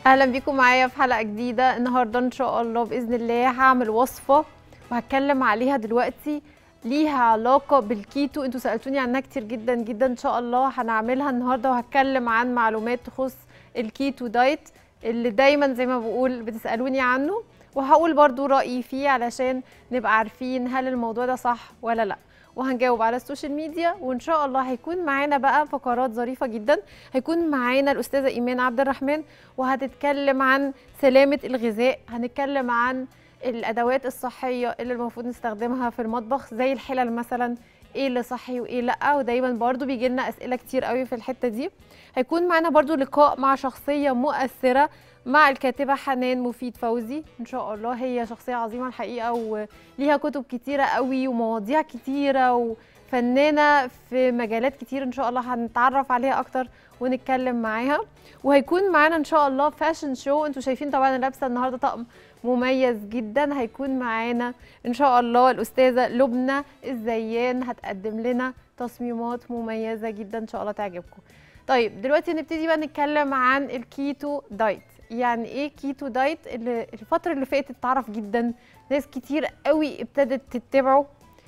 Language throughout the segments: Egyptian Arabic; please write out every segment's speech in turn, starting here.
اهلا بيكم معايا في حلقه جديده النهارده ان شاء الله باذن الله هعمل وصفه وهتكلم عليها دلوقتي ليها علاقه بالكيتو انتوا سالتوني عنها كتير جدا جدا ان شاء الله هنعملها النهارده وهتكلم عن معلومات تخص الكيتو دايت اللي دايما زي ما بقول بتسالوني عنه وهقول برضو رايي فيه علشان نبقى عارفين هل الموضوع ده صح ولا لا وهنجاوب على السوشيال ميديا وان شاء الله هيكون معانا بقى فقرات ظريفه جدا هيكون معانا الاستاذه ايمان عبد الرحمن وهتتكلم عن سلامه الغذاء هنتكلم عن الادوات الصحيه اللي المفروض نستخدمها في المطبخ زي الحلل مثلا ايه اللي صحي وايه لا ودايما برضو بيجي لنا اسئله كتير قوي في الحته دي هيكون معانا برضو لقاء مع شخصيه مؤثره مع الكاتبه حنان مفيد فوزي ان شاء الله هي شخصيه عظيمه الحقيقه وليها كتب كتيره قوي ومواضيع كتيره وفنانه في مجالات كتير ان شاء الله هنتعرف عليها اكتر ونتكلم معاها وهيكون معانا ان شاء الله فاشن شو انتوا شايفين طبعا انا لابسه النهارده طقم مميز جدا هيكون معانا ان شاء الله الاستاذه لبنى الزيان هتقدم لنا تصميمات مميزه جدا ان شاء الله تعجبكم طيب دلوقتي نبتدي بقى نتكلم عن الكيتو دايت يعني ايه كيتو دايت اللي الفتره اللي فاتت اتعرف جدا ناس كتير قوي ابتدت تتبعه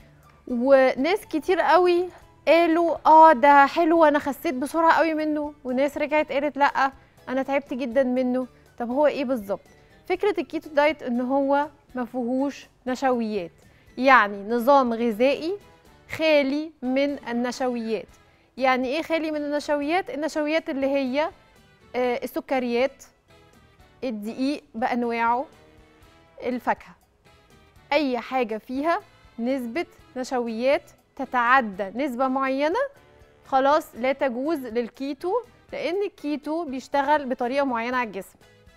وناس كتير قوي قالوا اه ده حلو انا خسيت بسرعه قوي منه وناس رجعت قالت لا انا تعبت جدا منه طب هو ايه بالظبط فكره الكيتو دايت ان هو ما فيهوش نشويات يعني نظام غذائي خالي من النشويات يعني ايه خالي من النشويات النشويات اللي هي آه السكريات الدقيق بانواعه الفاكهه اي حاجه فيها نسبه نشويات تتعدى نسبه معينه خلاص لا تجوز للكيتو لان الكيتو بيشتغل بطريقه معينه على الجسم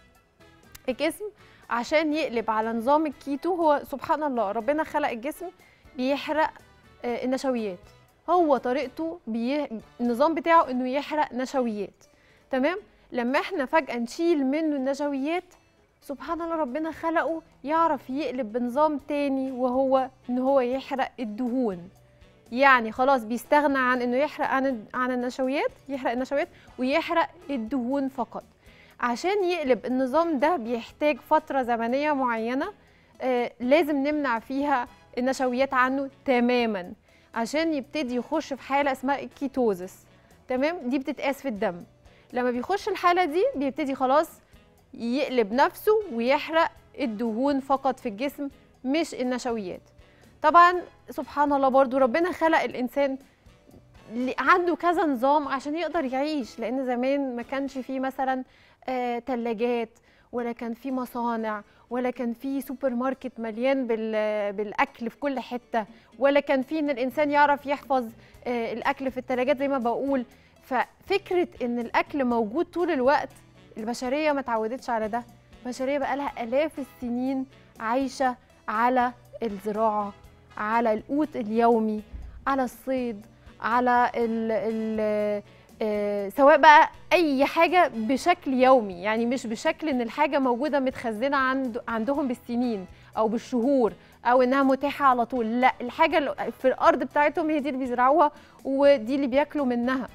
الجسم عشان يقلب على نظام الكيتو هو سبحان الله ربنا خلق الجسم بيحرق آه النشويات هو طريقته بي... النظام بتاعه انه يحرق نشويات تمام لما احنا فجاه نشيل منه النشويات سبحان الله ربنا خلقه يعرف يقلب بنظام تاني وهو ان هو يحرق الدهون يعني خلاص بيستغنى عن انه يحرق عن عن النشويات يحرق النشويات ويحرق الدهون فقط عشان يقلب النظام ده بيحتاج فتره زمنيه معينه آه لازم نمنع فيها النشويات عنه تماما عشان يبتدي يخش في حاله اسمها الكيتوزس تمام دي بتتقاس في الدم لما بيخش الحاله دي بيبتدي خلاص يقلب نفسه ويحرق الدهون فقط في الجسم مش النشويات طبعا سبحان الله برضو ربنا خلق الانسان عنده كذا نظام عشان يقدر يعيش لان زمان ما كانش فيه مثلا آه تلاجات ولا كان في مصانع ولا كان في سوبر ماركت مليان بالاكل في كل حته ولا كان في ان الانسان يعرف يحفظ آه الاكل في الثلاجات زي ما بقول ففكره ان الاكل موجود طول الوقت البشريه ما تعودتش على ده البشريه بقى لها الاف السنين عايشه على الزراعه على القوت اليومي على الصيد على ال ال آه سواء بقى اي حاجه بشكل يومي يعني مش بشكل ان الحاجه موجوده متخزنه عند عندهم بالسنين او بالشهور او انها متاحه على طول لا الحاجه في الارض بتاعتهم هي دي اللي بيزرعوها ودي اللي بياكلوا منها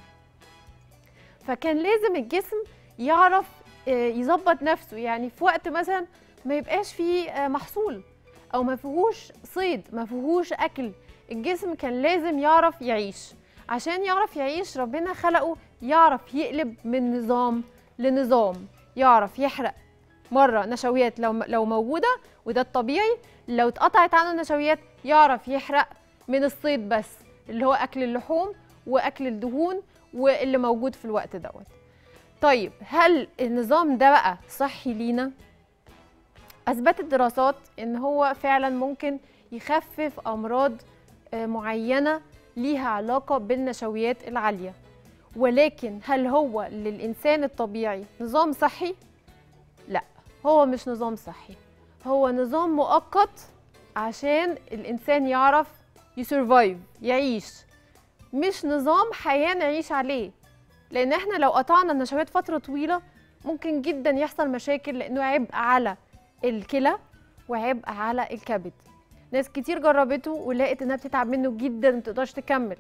فكان لازم الجسم يعرف يظبط نفسه يعني في وقت مثلا ما يبقاش فيه محصول او ما فيهوش صيد ما فيهوش اكل الجسم كان لازم يعرف يعيش عشان يعرف يعيش ربنا خلقه يعرف يقلب من نظام لنظام يعرف يحرق مره نشويات لو لو موجوده وده الطبيعي لو اتقطعت عنه النشويات يعرف يحرق من الصيد بس اللي هو اكل اللحوم واكل الدهون واللي موجود في الوقت دوت طيب هل النظام ده بقى صحي لينا اثبتت دراسات ان هو فعلا ممكن يخفف امراض معينه ليها علاقه بالنشويات العاليه ولكن هل هو للانسان الطبيعي نظام صحي لا هو مش نظام صحي هو نظام مؤقت عشان الانسان يعرف يسرفايف يعيش مش نظام حياه نعيش عليه لان احنا لو قطعنا النشويات فتره طويله ممكن جدا يحصل مشاكل لانه عبء على الكلى وعبء على الكبد ناس كتير جربته ولقت انها بتتعب منه جدا ما تقدرش تكمل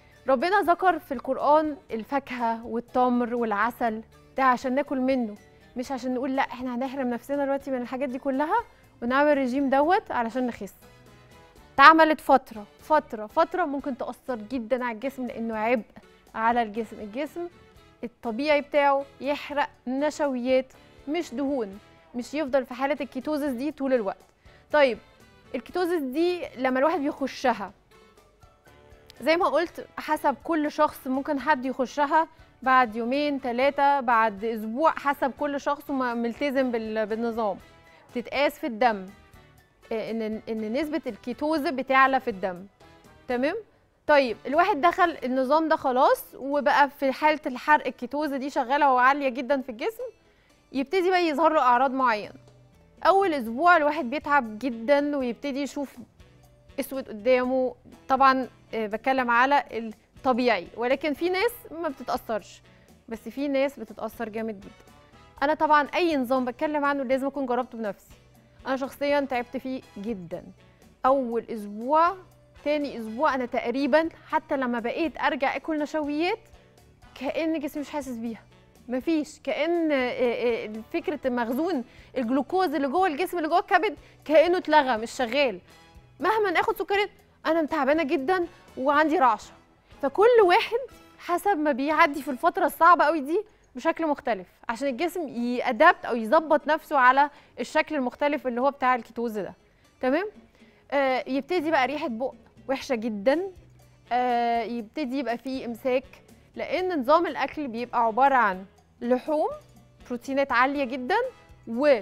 ربنا ذكر في القرآن الفاكهة والتمر والعسل ده عشان ناكل منه مش عشان نقول لا احنا هنحرم نفسنا دلوقتي من الحاجات دي كلها ونعمل رجيم دوت علشان نخس اتعملت فتره فتره فتره ممكن تاثر جدا على الجسم لانه عبء على الجسم الجسم الطبيعي بتاعه يحرق نشويات مش دهون مش يفضل في حاله الكيتوزس دي طول الوقت طيب الكيتوزس دي لما الواحد بيخشها زي ما قلت حسب كل شخص ممكن حد يخشها بعد يومين ثلاثة بعد أسبوع حسب كل شخص وما- ملتزم بال- بالنظام بتتقاس في الدم آه، إن إن نسبة الكيتوز بتعلى في الدم تمام طيب الواحد دخل النظام ده خلاص وبقى في حالة الحرق الكيتوزة دي شغالة وعالية جدا في الجسم يبتدي بقى يظهر له أعراض معينة أول أسبوع الواحد بيتعب جدا ويبتدي يشوف اسود قدامه طبعا آه، بتكلم على الطبيعي ولكن في ناس ما بتتاثرش بس في ناس بتتاثر جامد جدا انا طبعا اي نظام بتكلم عنه لازم اكون جربته بنفسي انا شخصيا تعبت فيه جدا اول اسبوع تاني اسبوع انا تقريبا حتى لما بقيت ارجع اكل نشويات كان جسمي مش حاسس بيها مفيش كان آه، آه، فكره المخزون الجلوكوز اللي جوه الجسم اللي جوه الكبد كانه اتلغى مش شغال مهما ناخد سكريات انا تعبانه جدا وعندي رعشه فكل واحد حسب ما بيعدي في الفتره الصعبه قوي دي بشكل مختلف عشان الجسم يأدبت او يظبط نفسه على الشكل المختلف اللي هو بتاع الكيتوز ده تمام آه يبتدي بقى ريحه بق وحشه جدا آه يبتدي يبقى فيه امساك لان نظام الاكل بيبقى عباره عن لحوم بروتينات عاليه جدا و آه،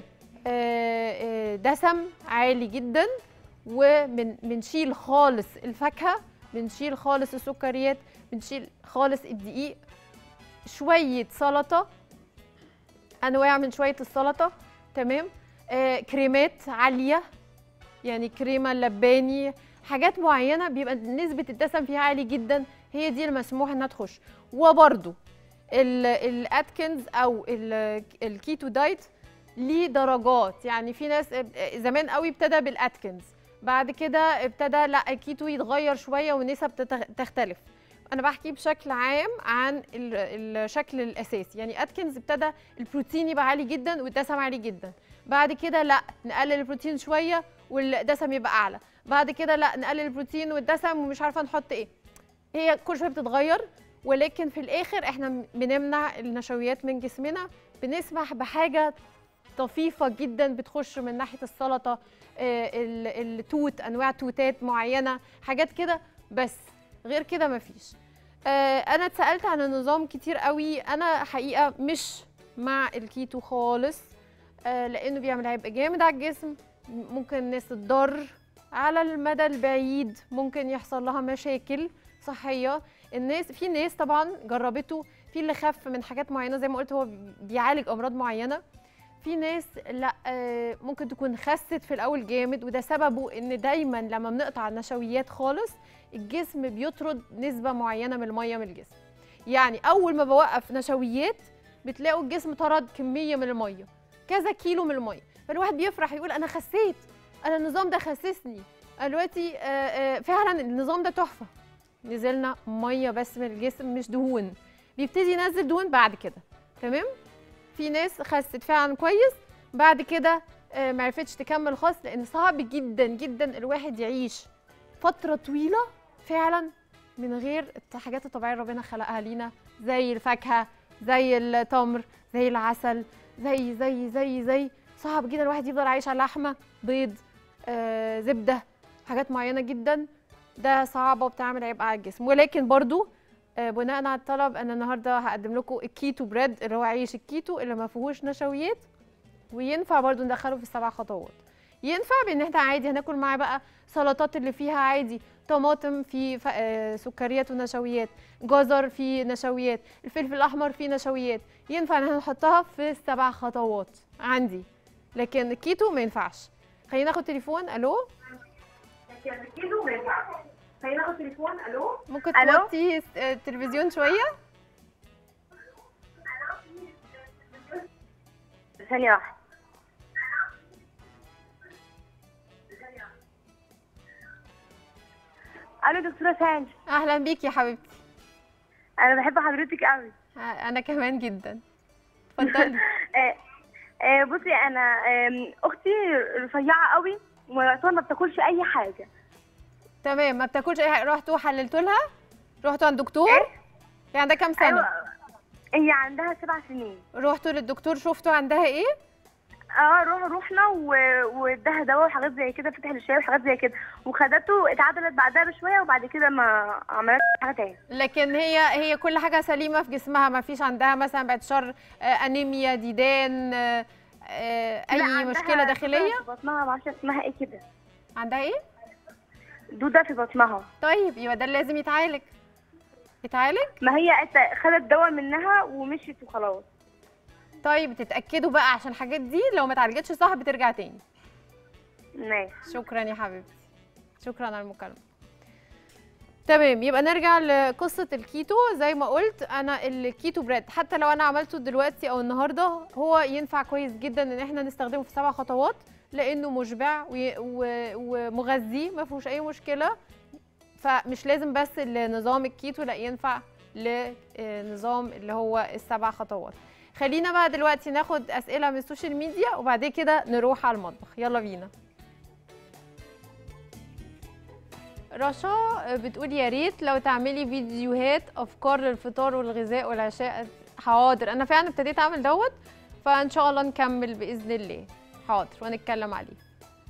آه، دسم عالي جدا وبنشيل خالص الفاكهه بنشيل خالص السكريات بنشيل خالص الدقيق شويه سلطه انواع من شويه السلطه تمام آه كريمات عاليه يعني كريمه لباني حاجات معينه بيبقى نسبه الدسم فيها عالي جدا هي دي المسموح انها تخش وبرده الاتكنز او ال- الكيتو دايت ليه درجات يعني في ناس زمان قوي ابتدى بالاتكنز بعد كده ابتدى لا الكيتو يتغير شويه والنسب تتغ- تختلف انا بحكي بشكل عام عن ال- الشكل الاساسي يعني اتكنز ابتدى البروتين يبقى عالي جدا والدسم عالي جدا بعد كده لا نقلل البروتين شويه والدسم يبقى اعلى بعد كده لا نقلل البروتين والدسم ومش عارفه نحط ايه هي كل شويه بتتغير ولكن في الاخر احنا بنمنع النشويات من جسمنا بنسمح بحاجه طفيفه جدا بتخش من ناحيه السلطه آه، ال- التوت انواع توتات معينه حاجات كده بس غير كده مفيش آه، انا اتسالت عن النظام كتير قوي انا حقيقه مش مع الكيتو خالص آه، لانه بيعمل عبء جامد على الجسم ممكن الناس تضر على المدى البعيد ممكن يحصل لها مشاكل صحيه الناس في ناس طبعا جربته في اللي خف من حاجات معينه زي ما قلت هو بيعالج امراض معينه في ناس لا آه، ممكن تكون خست في الاول جامد وده سببه ان دايما لما بنقطع النشويات خالص الجسم بيطرد نسبه معينه من الميه من الجسم يعني اول ما بوقف نشويات بتلاقوا الجسم طرد كميه من الميه كذا كيلو من الميه فالواحد بيفرح يقول انا خسيت انا النظام ده خسسني أنا دلوقتي آه، آه، فعلا النظام ده تحفه نزلنا ميه بس من الجسم مش دهون بيبتدي ينزل دهون بعد كده تمام في ناس خست فعلا كويس بعد كده آه، ما عرفتش تكمل خالص لان صعب جدا جدا الواحد يعيش فتره طويله فعلا من غير الحاجات الطبيعيه اللي ربنا خلقها لينا زي الفاكهه زي التمر زي العسل زي زي زي زي صعب جدا الواحد يفضل عايش على لحمه بيض آه، زبده حاجات معينه جدا ده صعبه وبتعمل عبء على الجسم ولكن برضو آه، بناء على الطلب انا النهارده هقدم لكم الكيتو بريد اللي هو عيش الكيتو اللي ما فيهوش نشويات وينفع برضو ندخله في السبع خطوات ينفع بان احنا عادي هناكل معاه بقى سلطات اللي فيها عادي طماطم في ف- آه، سكريات ونشويات جزر فيه نشويات الفلفل الاحمر فيه نشويات ينفع ان احنا نحطها في السبع خطوات عندي لكن الكيتو ما ينفعش خلينا ناخد تليفون الو لكن الكيلو ما ينفعش خلينا ناخد تليفون الو ممكن ألو؟ توطي الس- آه، التلفزيون شويه ثانية واحدة الو دكتورة سانج اهلا بيكي يا حبيبتي انا بحب حضرتك قوي آه، انا كمان جدا اتفضلي آه، آه، بصي انا آم، اختي رفيعه قوي ويعتبر ما بتاكلش اي حاجه تمام ما بتاكلش اي حاجه رحتوا حللتوا لها رحتوا عند دكتور إيه؟ هي عندها كام سنه ايوه هي عندها سبع سنين رحتوا للدكتور شفتوا عندها ايه اه روح روحنا و- واداها دواء وحاجات زي كده فتح للشاي وحاجات زي كده وخدته اتعدلت بعدها بشويه وبعد كده ما عملتش حاجه تاني لكن هي هي كل حاجه سليمه في جسمها ما فيش عندها مثلا بعد شر آه، انيميا ديدان آه، آه، لا، اي عندها مشكله داخليه دودة في بطنها معرفش اسمها ايه كده عندها ايه دوده في بطنها طيب يبقى ده اللي لازم يتعالج يتعالج ما هي ات- خدت دواء منها ومشيت وخلاص طيب تتاكدوا بقى عشان الحاجات دي لو ما اتعالجتش صح بترجع تاني ماشي شكرا يا حبيبتي شكرا على المكالمه تمام يبقى نرجع لقصه الكيتو زي ما قلت انا الكيتو بريد حتى لو انا عملته دلوقتي او النهارده هو ينفع كويس جدا ان احنا نستخدمه في سبع خطوات لانه مشبع وي- و- ومغذي ما فيهوش اي مشكله فمش لازم بس لنظام الكيتو لا ينفع لنظام اللي هو السبع خطوات خلينا بقى دلوقتي ناخد اسئله من السوشيال ميديا وبعد كده نروح على المطبخ يلا بينا رشا بتقول يا ريت لو تعملي فيديوهات افكار للفطار والغذاء والعشاء حاضر انا فعلا ابتديت اعمل دوت فان شاء الله نكمل باذن الله حاضر ونتكلم عليه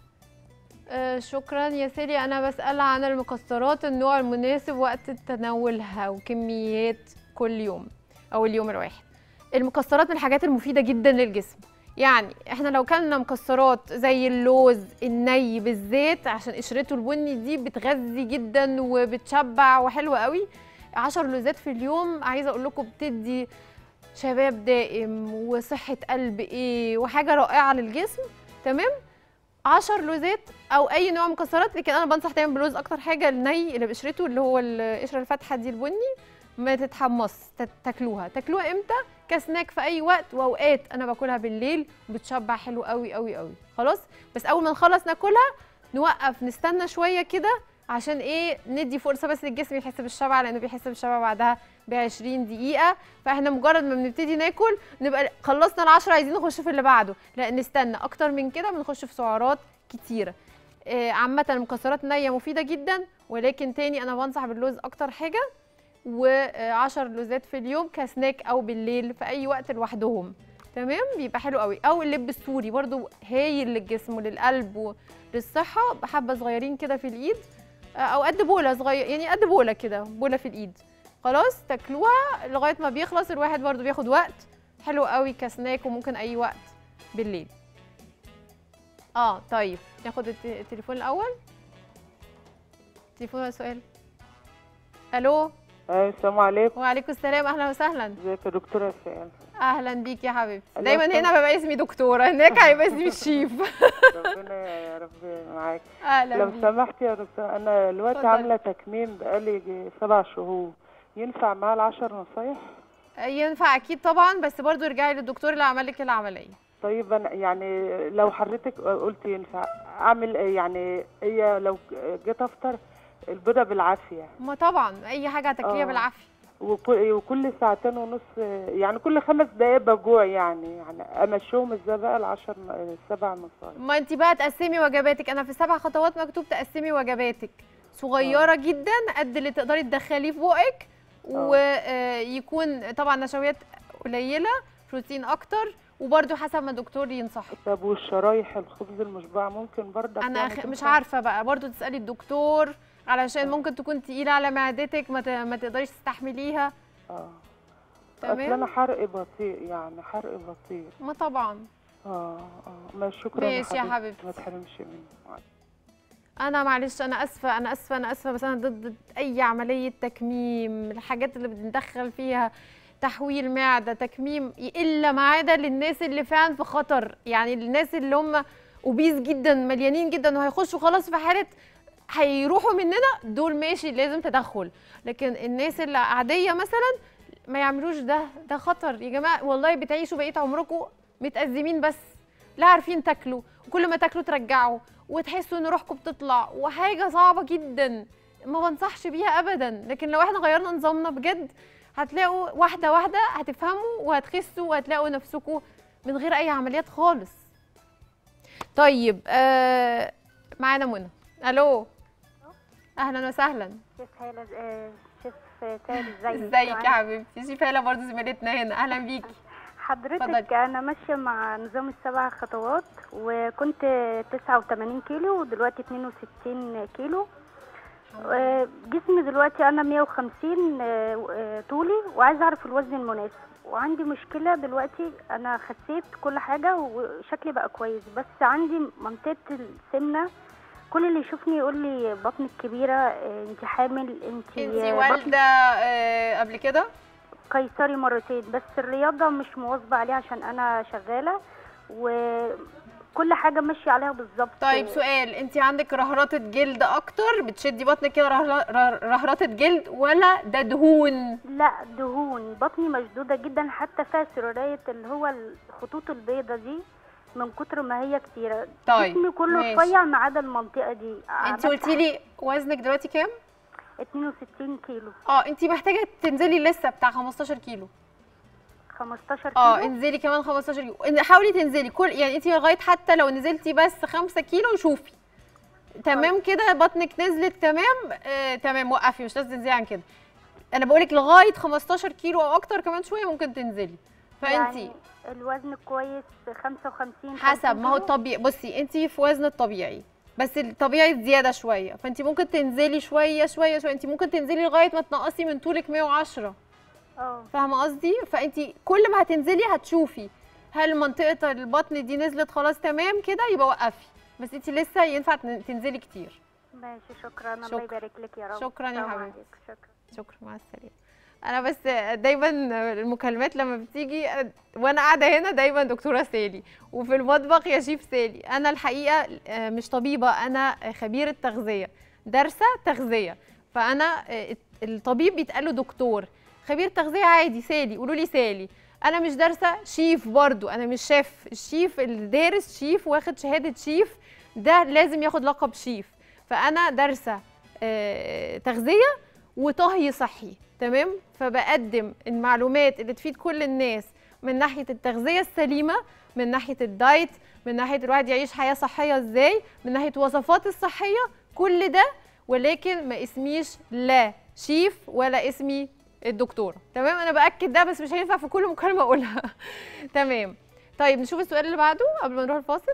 آه شكرا يا سيري انا بسال عن المكسرات النوع المناسب وقت تناولها وكميات كل يوم او اليوم الواحد المكسرات من الحاجات المفيده جدا للجسم يعني احنا لو كلنا مكسرات زي اللوز الني بالزيت عشان قشرته البني دي بتغذي جدا وبتشبع وحلوه قوي 10 لوزات في اليوم عايزه اقول لكم بتدي شباب دائم وصحه قلب ايه وحاجه رائعه للجسم تمام 10 لوزات او اي نوع مكسرات لكن انا بنصح دايما بلوز اكتر حاجه الني اللي بقشرته اللي هو القشره الفاتحه دي البني ما تتحمص تت- تاكلوها تاكلوها امتى كسناك في اي وقت واوقات انا باكلها بالليل وبتشبع حلو قوي قوي قوي خلاص بس اول ما نخلص ناكلها نوقف نستنى شويه كده عشان ايه ندي فرصه بس للجسم يحس بالشبع لانه بيحس بالشبع بعدها ب 20 دقيقه فاحنا مجرد ما بنبتدي ناكل نبقى خلصنا العشرة عايزين نخش في اللي بعده لا نستنى اكتر من كده بنخش في سعرات كتيره آه، عامه المكسرات النيه مفيده جدا ولكن تاني انا بنصح باللوز اكتر حاجه و10 لوزات في اليوم كسناك او بالليل في اي وقت لوحدهم تمام بيبقى حلو قوي او اللب السوري برضو هايل للجسم وللقلب وللصحه بحبه صغيرين كده في الايد آه، او قد بوله صغير يعني قد بوله كده بوله في الايد خلاص تاكلوها لغايه ما بيخلص الواحد برضو بياخد وقت حلو قوي كسناك وممكن اي وقت بالليل اه طيب ناخد الت- التليفون الاول تليفون ولا سؤال الو أيوة السلام عليكم وعليكم السلام اهلا وسهلا ازيك يا دكتورة سائل اهلا بيك يا حبيبتي الله دايما يسلمك. هنا ببقى اسمي دكتوره هناك هيبقى اسمي الشيف ربنا يا رب معاك اهلا لو بيك سمحت يا دكتور انا دلوقتي اتفضل. عاملة تكميم بقالي يجي سبع شهور ينفع معاه العشر نصايح ينفع اكيد طبعا بس برضو ارجعي للدكتور اللي عمل لك العمليه طيب انا يعني لو حضرتك قلت ينفع اعمل إيه؟ يعني هي لو جيت افطر البيضة بالعافية ما طبعا اي حاجه هتاكليها آه. بالعافيه وك- وكل ساعتين ونص يعني كل خمس دقايق بجوع يعني يعني امشيهم ازاي بقى العشر السبع نصايح ما انت بقى تقسمي وجباتك انا في سبع خطوات مكتوب تقسمي وجباتك صغيره جدا قد اللي تقدري تدخليه في بقك ويكون طبعا نشويات قليله بروتين اكتر وبرده حسب ما الدكتور ينصحك طب والشرايح الخبز المشبع ممكن برضه انا بتعمل أخ... مش كده؟ عارفه بقى برضو تسالي الدكتور علشان ممكن تكون تقيله على معدتك ما, ت... ما تقدريش تستحمليها اه اصل انا تمام حرق بطيء يعني حرق بطيء ما طبعا اه اه ما شكرا ماشي يا حبيبتي. ما تحرمش مني انا معلش انا اسفه انا اسفه انا اسفه بس انا ضد اي عمليه تكميم الحاجات اللي بندخل فيها تحويل معده تكميم الا ما عدا للناس اللي فعلا في خطر يعني الناس اللي هم اوبيز جدا مليانين جدا وهيخشوا خلاص في حاله هيروحوا مننا دول ماشي لازم تدخل لكن الناس اللي عاديه مثلا ما يعملوش ده ده خطر يا جماعه والله بتعيشوا بقيه عمركم متأزمين بس لا عارفين تاكلوا وكل ما تاكلوا ترجعوا وتحسوا ان روحكم بتطلع وحاجه صعبه جدا ما بنصحش بيها ابدا لكن لو احنا غيرنا نظامنا بجد هتلاقوا واحده واحده هتفهموا وهتخسوا وهتلاقوا نفسكم من غير اي عمليات خالص طيب آه معانا منى الو اهلا وسهلا شيف هالة آه، شيف تاني ازيك ازيك يا حبيبتي شيف هاله برضه زميلتنا هنا اهلا بيكي حضرتك اتفضلي. انا ماشيه مع نظام السبع خطوات وكنت 89 كيلو ودلوقتي 62 كيلو آه، جسمي دلوقتي انا 150 آه، آه، طولي وعايزه اعرف الوزن المناسب وعندي مشكله دلوقتي انا خسيت كل حاجه وشكلي بقى كويس بس عندي منطقه السمنه كل اللي يشوفني يقول لي بطنك كبيره انت حامل انت انت والده آه قبل كده قيصري مرتين بس الرياضة مش مواظبة عليها عشان أنا شغالة وكل حاجة ماشية عليها بالظبط طيب سؤال انت عندك رهرطه جلد اكتر بتشدي بطنك كده رهر- ره- رهرطه جلد ولا ده دهون لا دهون بطني مشدودة جدا حتى فيها سرورية اللي هو الخطوط البيضة دي من كتر ما هي كتيرة طيب، جسمي كله ماشي. رفيع ما عدا المنطقة دي انت عملت قلتي لي وزنك دلوقتي كام 62 كيلو اه انت محتاجه تنزلي لسه بتاع 15 كيلو 15 اه كيلو انزلي كمان 15 كيلو ان- حاولي تنزلي كل يعني انت لغايه حتى لو نزلتي بس 5 كيلو شوفي تمام كده بطنك نزلت تمام آه تمام وقفي مش لازم تنزلي عن كده انا بقولك لغايه 15 كيلو او اكتر كمان شويه ممكن تنزلي فانت يعني الوزن كويس 55 حسب 50 ما هو كيلو. الطبيعي بصي انت في وزن الطبيعي بس الطبيعي زياده شويه فانت ممكن تنزلي شويه شويه شويه انت ممكن تنزلي لغايه ما تنقصي من طولك 110 اه فاهمه قصدي فانت كل ما هتنزلي هتشوفي هل منطقه البطن دي نزلت خلاص تمام كده يبقى وقفي بس انت لسه ينفع تن- تنزلي كتير ماشي شكرا الله شكرا. يبارك لك يا رب شكرا يا السلام حبيبتي. عليكم. شكرا شكرا مع السلامه انا بس دايما المكالمات لما بتيجي وانا قاعده هنا دايما دكتوره سالي وفي المطبخ يا شيف سالي انا الحقيقه آه، مش طبيبه انا خبيره تغذيه دارسه تغذيه فانا آه، الطبيب بيتقال له دكتور خبير تغذيه عادي سالي قولوا لي سالي انا مش دارسه شيف برضو انا مش شيف الشيف اللي دارس شيف واخد شهاده شيف ده لازم ياخد لقب شيف فانا دارسه آه، تغذيه وطهي صحي تمام فبقدم المعلومات اللي تفيد كل الناس من ناحيه التغذيه السليمه من ناحيه الدايت من ناحيه الواحد يعيش حياه صحيه ازاي من ناحيه وصفات الصحيه كل ده ولكن ما اسميش لا شيف ولا اسمي الدكتوره تمام انا باكد ده بس مش هينفع في كل مكالمه اقولها تمام طيب نشوف السؤال اللي بعده قبل ما نروح الفاصل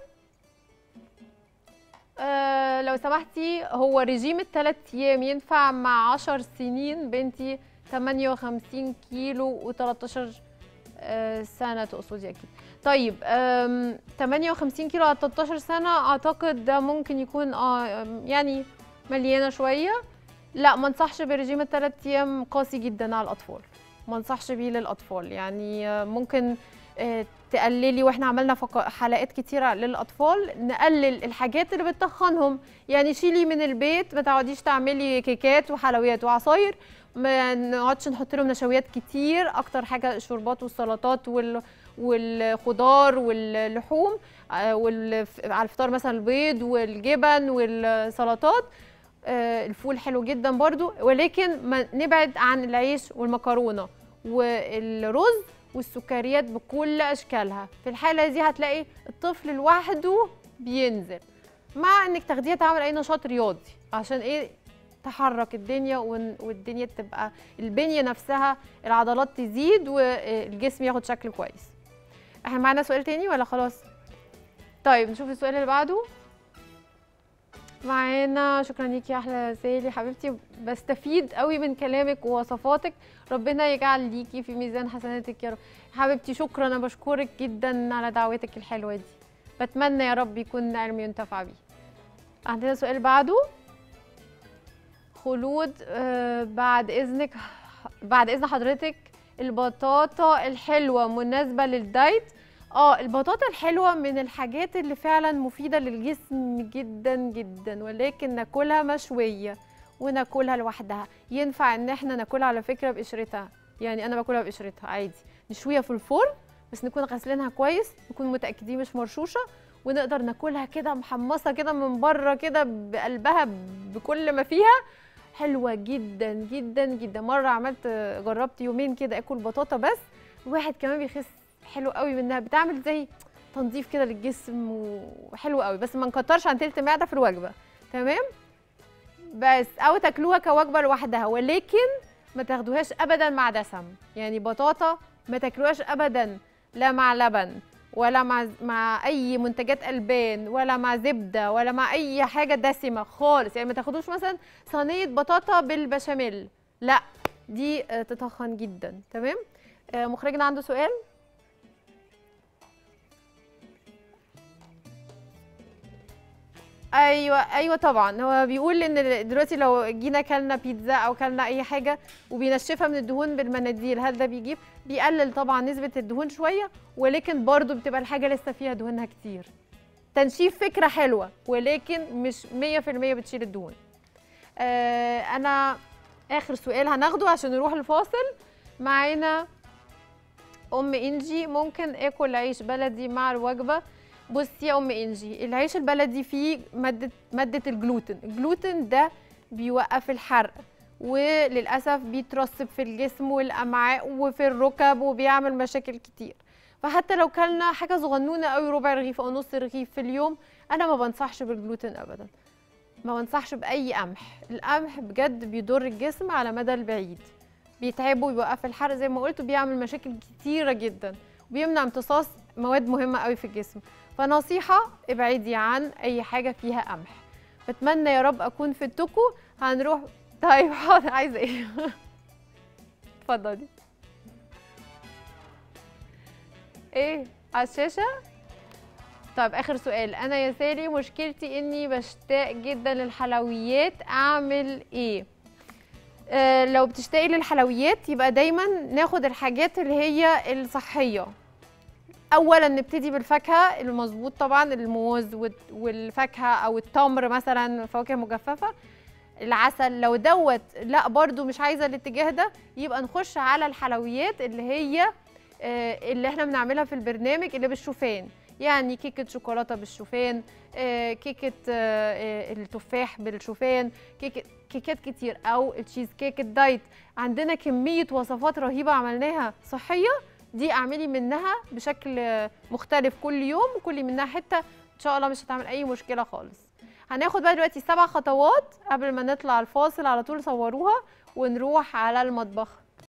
آه لو سمحتي هو رجيم الثلاث ايام ينفع مع 10 سنين بنتي 58 كيلو و13 آه سنه تقصدي اكيد طيب آم، 58 كيلو على 13 سنه اعتقد ده ممكن يكون اه آم، يعني مليانه شويه لا ما انصحش برجيم الثلاث ايام قاسي جدا على الاطفال ما انصحش بيه للاطفال يعني آه، ممكن آه، تقللي واحنا عملنا فق- حلقات كتيره للاطفال نقلل الحاجات اللي بتخنهم يعني شيلي من البيت ما تقعديش تعملي كيكات وحلويات وعصاير ما نقعدش نحط لهم نشويات كتير اكتر حاجه الشوربات والسلطات وال والخضار واللحوم آه، والف- على الفطار مثلا البيض والجبن والسلطات آه، الفول حلو جدا برضو ولكن ما نبعد عن العيش والمكرونه والرز والسكريات بكل اشكالها في الحاله دي هتلاقي الطفل لوحده بينزل مع انك تاخديها تعمل اي نشاط رياضي عشان ايه تحرك الدنيا وال- والدنيا تبقى البنيه نفسها العضلات تزيد والجسم ياخد شكل كويس احنا معانا سؤال تاني ولا خلاص طيب نشوف السؤال اللي بعده معانا شكرا ليكي يا احلى سالي حبيبتي بستفيد قوي من كلامك ووصفاتك ربنا يجعل ليكي في ميزان حسناتك يا رب حبيبتي شكرا انا بشكرك جدا على دعوتك الحلوه دي بتمنى يا رب يكون علم ينتفع بيه عندنا سؤال بعده خلود آه، بعد اذنك بعد اذن حضرتك البطاطا الحلوه مناسبه للدايت اه البطاطا الحلوه من الحاجات اللي فعلا مفيده للجسم جدا جدا ولكن ناكلها مشويه وناكلها لوحدها ينفع ان احنا ناكلها على فكره بقشرتها يعني انا باكلها بقشرتها عادي نشويها في الفرن بس نكون غاسلينها كويس نكون متاكدين مش مرشوشه ونقدر ناكلها كده محمصه كده من بره كده بقلبها بكل ما فيها حلوه جدا جدا جدا مره عملت جربت يومين كده اكل بطاطا بس الواحد كمان بيخس حلو قوي منها بتعمل زي تنظيف كده للجسم وحلو قوي بس ما نكترش عن تلت معده في الوجبه تمام بس او تاكلوها كوجبه لوحدها ولكن ما تاخدوهاش ابدا مع دسم يعني بطاطا ما تاكلوهاش ابدا لا مع لبن ولا مع مع اي منتجات البان ولا مع زبده ولا مع اي حاجه دسمه خالص يعني ما تاخدوش مثلا صينيه بطاطا بالبشاميل لا دي آه، تتخن جدا تمام آه، مخرجنا عنده سؤال ايوه ايوه طبعا هو بيقول ان دلوقتي لو جينا كلنا بيتزا او كلنا اي حاجه وبينشفها من الدهون بالمناديل هل ده بيجيب بيقلل طبعا نسبه الدهون شويه ولكن برضو بتبقى الحاجه لسه فيها دهونها كتير تنشيف فكره حلوه ولكن مش 100% بتشيل الدهون آه انا اخر سؤال هناخده عشان نروح الفاصل معانا ام انجي ممكن اكل عيش بلدي مع الوجبه بصي يا ام انجي العيش البلدي فيه ماده ماده الجلوتين الجلوتين ده بيوقف الحرق وللاسف بيترسب في الجسم والامعاء وفي الركب وبيعمل مشاكل كتير فحتى لو كلنا حاجه صغنونه قوي ربع رغيف او نص رغيف في اليوم انا ما بنصحش بالجلوتين ابدا ما بنصحش باي قمح القمح بجد بيضر الجسم على مدى البعيد بيتعبه وبيوقف الحرق زي ما قلت وبيعمل مشاكل كتيره جدا وبيمنع امتصاص مواد مهمه قوي في الجسم فنصيحه ابعدي عن اي حاجه فيها قمح بتمنى يا رب اكون فدتكم هنروح طيب حاضر عايزه ايه اتفضلي ايه على الشاشه طيب اخر سؤال انا يا سالي مشكلتي اني بشتاق جدا للحلويات اعمل ايه آه لو بتشتاقي للحلويات يبقى دايما ناخد الحاجات اللي هي الصحيه اولا نبتدي بالفاكهه المظبوط طبعا الموز والت- والفاكهه او التمر مثلا فواكه مجففه العسل لو دوت لا برضو مش عايزه الاتجاه ده يبقى نخش على الحلويات اللي هي آه، اللي احنا بنعملها في البرنامج اللي بالشوفان يعني كيكه شوكولاته بالشوفان آه، كيكه آه، آه، التفاح بالشوفان كيكه كيكات كتير او التشيز كيك الدايت عندنا كميه وصفات رهيبه عملناها صحيه دي اعملي منها بشكل آه، مختلف كل يوم وكلي منها حته ان شاء الله مش هتعمل اي مشكله خالص هناخد بقى دلوقتي سبع خطوات قبل ما نطلع الفاصل على طول صوروها ونروح على المطبخ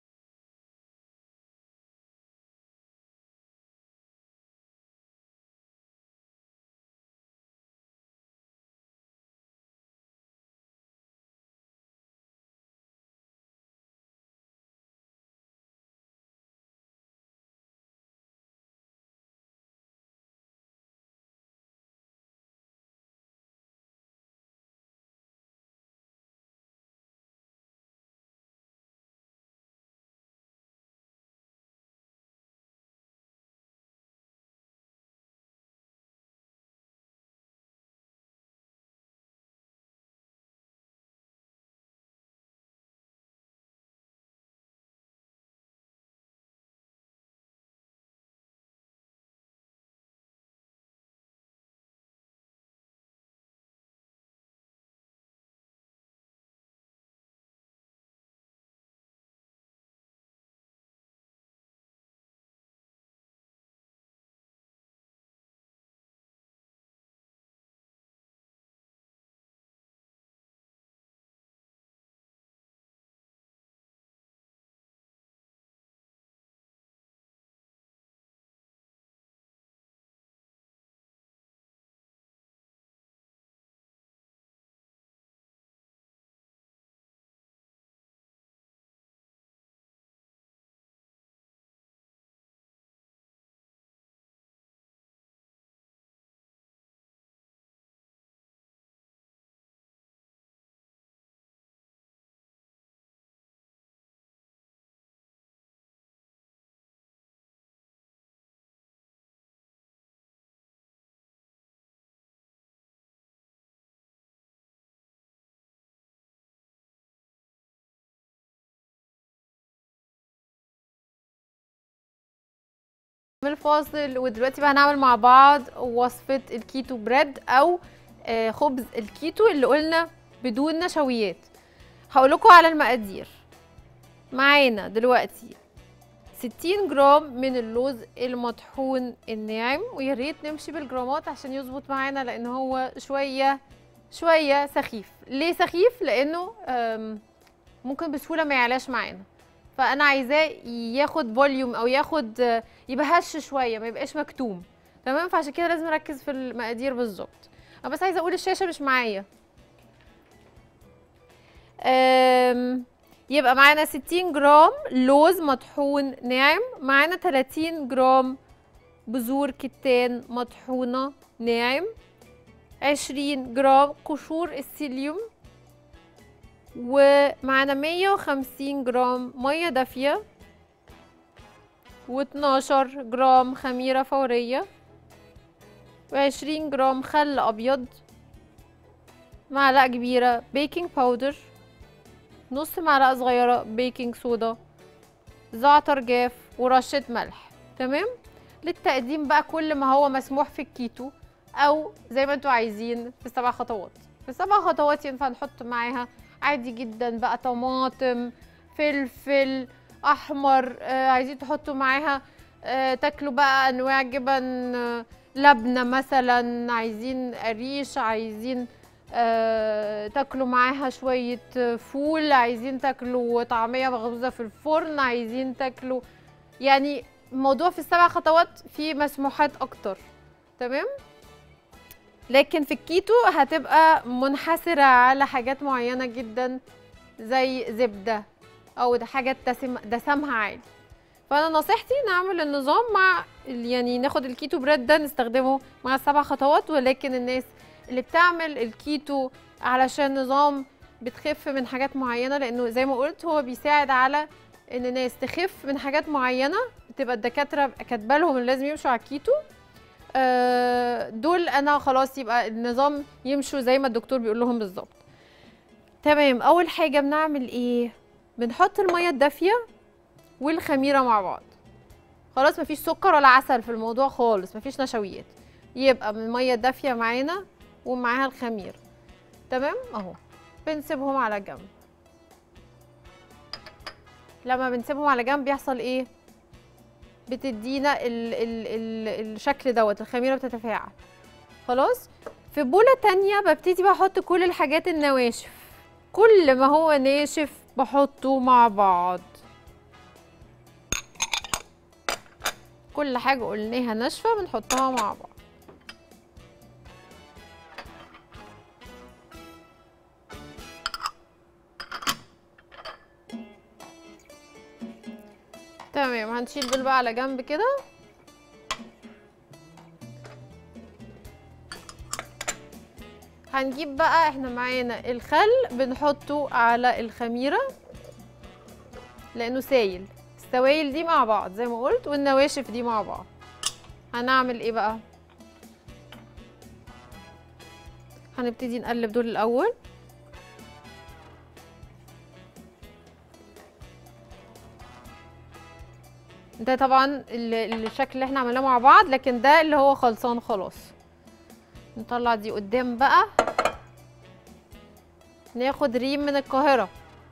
من الفاصل ودلوقتي بقى هنعمل مع بعض وصفة الكيتو بريد أو آه، خبز الكيتو اللي قلنا بدون نشويات هقول لكم على المقادير معانا دلوقتي 60 جرام من اللوز المطحون الناعم ويا ريت نمشي بالجرامات عشان يظبط معانا لان هو شويه شويه سخيف ليه سخيف لانه آم، ممكن بسهوله ما يعلاش معانا فانا عايزاه ياخد فوليوم او ياخد آه، يبقى هش شويه ما يبقاش مكتوم تمام فعشان كده لازم اركز في المقادير بالظبط انا بس عايزه اقول الشاشه مش معايا أم، يبقى معانا 60 جرام لوز مطحون ناعم معانا 30 جرام بذور كتان مطحونه ناعم 20 جرام قشور السيليوم ومعانا 150 جرام ميه دافيه و12 جرام خميره فوريه و20 جرام خل ابيض معلقه كبيره بيكنج باودر نص معلقه صغيره بيكنج صودا زعتر جاف ورشه ملح تمام للتقديم بقى كل ما هو مسموح في الكيتو او زي ما انتوا عايزين في السبع خطوات في السبع خطوات ينفع نحط معاها عادي جدا بقى طماطم فلفل احمر آه عايزين تحطوا معاها آه تاكلوا بقى انواع جبن آه لبنه مثلا عايزين قريش عايزين آه تاكلوا معاها شويه آه، فول عايزين تاكلوا طعميه مخبوزه في الفرن عايزين تاكلوا يعني الموضوع في السبع خطوات فيه مسموحات اكتر تمام لكن في الكيتو هتبقى منحسرة على حاجات معينة جدا زي زبدة أو ده حاجات دسم دسمها عالي فأنا نصيحتي نعمل النظام مع ال- يعني ناخد الكيتو بريد ده نستخدمه مع السبع خطوات ولكن الناس اللي بتعمل الكيتو علشان نظام بتخف من حاجات معينة لأنه زي ما قلت هو بيساعد على إن الناس تخف من حاجات معينة تبقى الدكاترة كاتبة لهم إن لازم يمشوا على الكيتو آه، دول انا خلاص يبقى النظام يمشوا زي ما الدكتور بيقول لهم بالظبط تمام اول حاجه بنعمل ايه بنحط الميه الدافيه والخميره مع بعض خلاص مفيش سكر ولا عسل في الموضوع خالص مفيش نشويات يبقى من الميه الدافيه معانا ومعاها الخميره تمام اهو بنسيبهم على جنب لما بنسيبهم على جنب بيحصل ايه بتدينا ال ال ال الشكل دوت الخميره بتتفاعل خلاص في بوله تانية ببتدي بقى احط كل الحاجات النواشف كل ما هو ناشف بحطه مع بعض كل حاجه قلناها ناشفه بنحطها مع بعض تمام هنشيل دول بقى على جنب كده هنجيب بقى احنا معانا الخل بنحطه على الخميرة لانه سايل السوائل دي مع بعض زي ما قلت والنواشف دي مع بعض هنعمل ايه بقى هنبتدي نقلب دول الاول ده طبعا ال- الشكل اللي احنا عملناه مع بعض لكن ده اللي هو خلصان خلاص نطلع دي قدام بقى ناخد ريم من القاهرة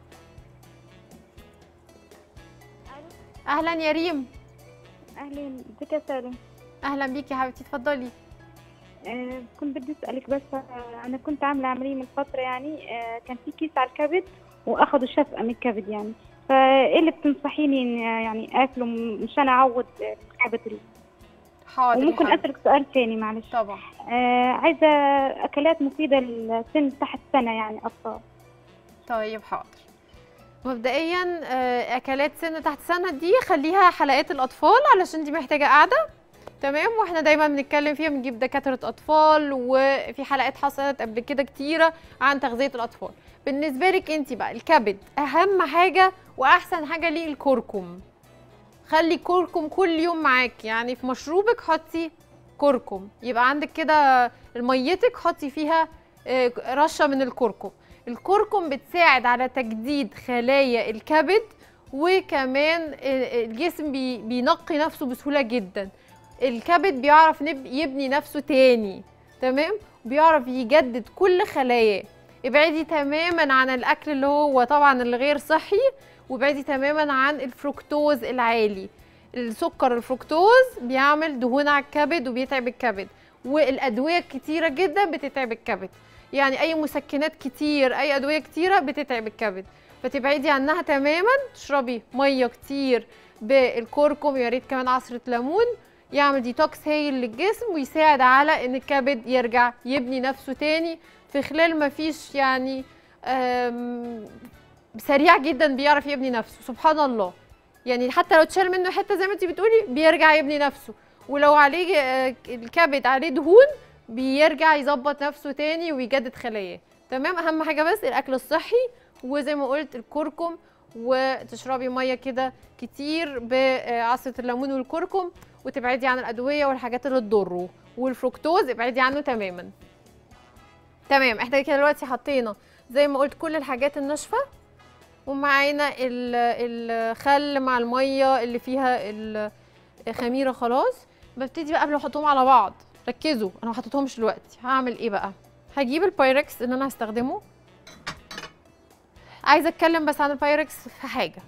اهلا يا ريم اهلا ازيك يا سالم اهلا بيكي يا حبيبتي اتفضلي آه كنت بدي اسالك بس آه انا كنت عامله عمليه من فتره يعني آه كان في كيس على الكبد واخدوا شفقه من الكبد يعني فايه اللي بتنصحيني إن، آه، يعني اكله م- مشان اعوض آه، الكبد ال- حاضر يا وممكن حبيبتي. اسالك سؤال تاني معلش طبعا آه عايزه اكلات مفيده للسن تحت سنه يعني اطفال طيب حاضر مبدئيا آه، اكلات سن تحت سنه دي خليها حلقات الاطفال علشان دي محتاجه قعده تمام واحنا دايما بنتكلم فيها بنجيب دكاتره اطفال وفي حلقات حصلت قبل كده كتيره عن تغذيه الاطفال بالنسبه لك انت بقى الكبد اهم حاجه واحسن حاجه ليه الكركم خلي كركم كل يوم معاك يعني في مشروبك حطي كركم يبقى عندك كده ميتك حطي فيها آه، رشه من الكركم الكركم بتساعد على تجديد خلايا الكبد وكمان ال- الجسم بي- بينقي نفسه بسهولة جدا الكبد بيعرف نب- يبني نفسه تاني تمام بيعرف يجدد كل خلاياه ابعدي تماما عن الاكل اللي هو طبعا الغير صحي وابعدي تماما عن الفركتوز العالي السكر الفركتوز بيعمل دهون على الكبد وبيتعب الكبد والادويه كتيره جدا بتتعب الكبد يعني اي مسكنات كتير اي ادويه كتيره بتتعب الكبد فتبعدي عنها تماما تشربي ميه كتير بالكركم يا ريت كمان عصره ليمون يعمل ديتوكس هايل للجسم ويساعد على ان الكبد يرجع يبني نفسه تاني في خلال ما فيش يعني آم، سريع جدا بيعرف يبني نفسه سبحان الله يعني حتى لو اتشال منه حته زي ما انت بتقولي بيرجع يبني نفسه ولو عليه آه، الكبد عليه دهون بيرجع يظبط نفسه تاني ويجدد خلاياه تمام اهم حاجه بس الاكل الصحي وزي ما قلت الكركم وتشربي ميه كده كتير بعصره الليمون والكركم وتبعدي عن الادويه والحاجات اللي تضره والفركتوز ابعدي عنه تماما تمام احنا كده دلوقتي حطينا زي ما قلت كل الحاجات الناشفه ومعانا ال- الخل مع الميه اللي فيها الخميره خلاص ببتدي بقى قبل ما احطهم على بعض ركزوا انا ما حطيتهمش دلوقتي هعمل ايه بقى هجيب البايركس اللي انا هستخدمه عايزه اتكلم بس عن البايركس في حاجه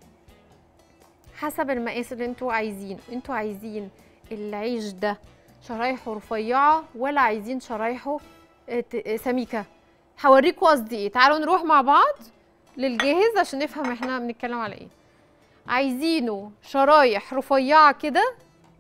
حسب المقاس اللي انتوا عايزينه انتوا عايزين العيش ده شرايحه رفيعه ولا عايزين شرايحه اه، ت- اه، سميكه هوريكوا قصدي ايه تعالوا نروح مع بعض للجاهز عشان نفهم احنا بنتكلم على ايه عايزينه شرايح رفيعه كده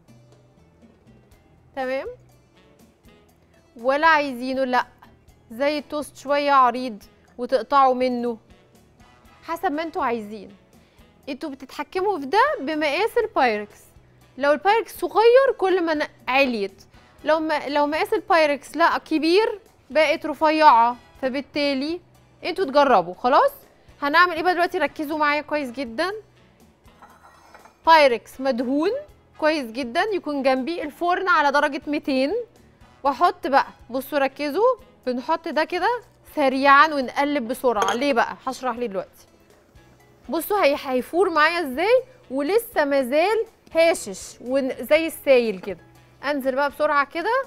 تمام ولا عايزينه لا زي التوست شويه عريض وتقطعوا منه حسب ما انتوا عايزين انتوا بتتحكموا في ده بمقاس البايركس لو البايركس صغير كل ما ن- عليت لو ما لو مقاس البايركس لا كبير بقت رفيعه فبالتالي انتوا تجربوا خلاص هنعمل ايه بقى دلوقتي ركزوا معايا كويس جدا بايركس مدهون كويس جدا يكون جنبي الفرن على درجه 200 واحط بقى بصوا ركزوا بنحط ده كده سريعا ونقلب بسرعه ليه بقى هشرح ليه دلوقتي بصوا هي هيفور معايا ازاي ولسه مازال هاشش ون- زي السايل كده انزل بقى بسرعه كده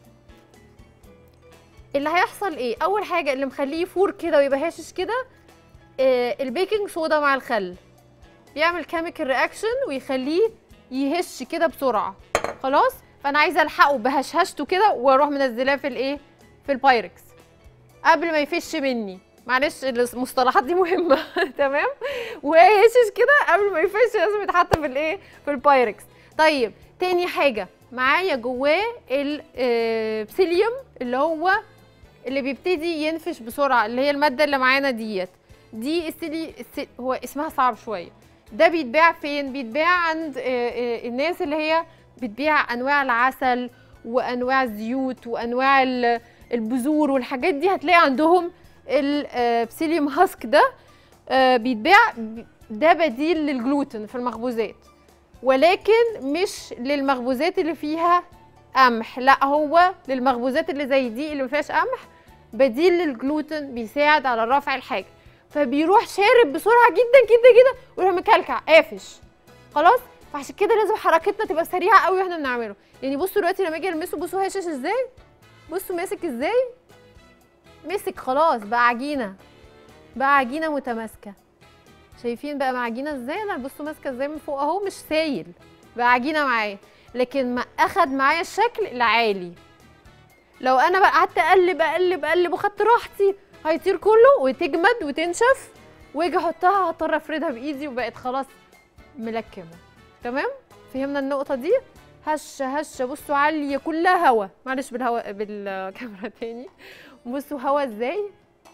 اللي هيحصل ايه اول حاجه اللي مخليه يفور كده ويبقى هاشش كده آه البيكنج صودا مع الخل بيعمل كيميكال رياكشن ويخليه يهش كده بسرعه خلاص فانا عايزه الحقه بهشهشته كده واروح منزلاه في الايه في البايركس قبل ما يفش مني معلش المصطلحات دي مهمه تمام ويهشش كده قبل ما يفش لازم يتحط في الايه في البايركس طيب تاني حاجه معايا جواه البسيليوم اللي هو اللي بيبتدي ينفش بسرعه اللي هي الماده اللي معانا ديت دي السيلي السي... هو اسمها صعب شويه ده بيتباع فين بيتباع عند آه، آه، الناس اللي هي بتبيع انواع العسل وانواع الزيوت وانواع ال- البذور والحاجات دي هتلاقي عندهم البسيليوم هاسك ده آه، بيتباع ب- ده بديل للجلوتين في المخبوزات ولكن مش للمخبوزات اللي فيها قمح لا هو للمخبوزات اللي زي دي اللي ما فيهاش قمح بديل للجلوتين بيساعد على رفع الحاجه فبيروح شارب بسرعه جدا جدا جدا ويروح مكلكع قافش خلاص فعشان كده لازم حركتنا تبقى سريعه قوي واحنا بنعمله يعني بصوا دلوقتي لما اجي المسه بصوا هشش ازاي بصوا ماسك ازاي مسك خلاص بقى عجينه بقى عجينه متماسكه شايفين بقى معجينه ازاي انا بصوا ماسكه ازاي من فوق اهو مش سايل بقى عجينه معايا لكن ما اخد معايا الشكل العالي لو انا بقى قعدت اقلب اقلب اقلب وخدت راحتي هيطير كله وتجمد وتنشف واجي احطها هضطر افردها بايدي وبقت خلاص ملكمه تمام فهمنا النقطه دي هشه هشه بصوا عاليه كلها هوا معلش بالهوا بالكاميرا تاني بصوا هوا ازاي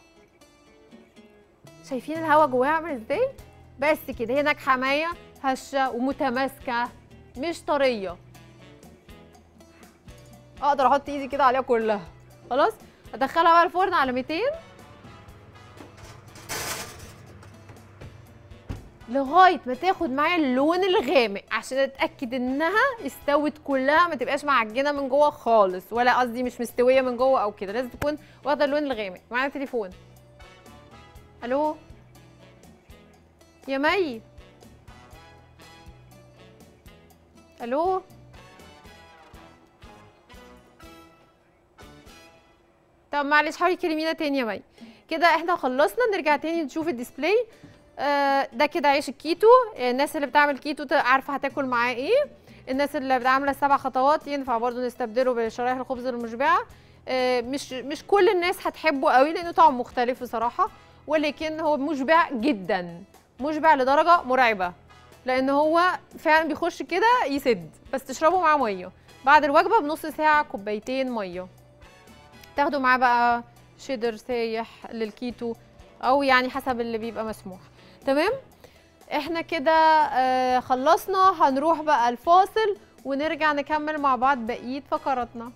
شايفين الهوا جواها عامل ازاي بس كده هي ناجحه معايا هشه ومتماسكه مش طريه اقدر احط ايدي كده عليها كلها خلاص ادخلها بقى الفرن على 200 لغايه ما تاخد معايا اللون الغامق عشان اتاكد انها استوت كلها ما تبقاش معجنه من جوه خالص ولا قصدي مش مستويه من جوه او كده لازم تكون واخده اللون الغامق معانا تليفون الو يا مي الو طب معلش حاولي تكلمينا تاني يا مي كده احنا خلصنا نرجع تاني نشوف الديسبلاي آه ده كده عيش الكيتو الناس اللي بتعمل كيتو ت- عارفه هتاكل معاه ايه الناس اللي بتعمل السبع خطوات ينفع برضو نستبدله بشرايح الخبز المشبعه آه مش مش كل الناس هتحبه قوي لانه طعم مختلف بصراحه ولكن هو مشبع جدا مشبع لدرجه مرعبه لان هو فعلا بيخش كده يسد بس تشربوا معاه ميه بعد الوجبه بنص ساعه كوبايتين ميه تاخدوا معاه بقى شيدر سايح للكيتو او يعني حسب اللي بيبقى مسموح تمام احنا كده آه خلصنا هنروح بقى الفاصل ونرجع نكمل مع بعض بقيه فقراتنا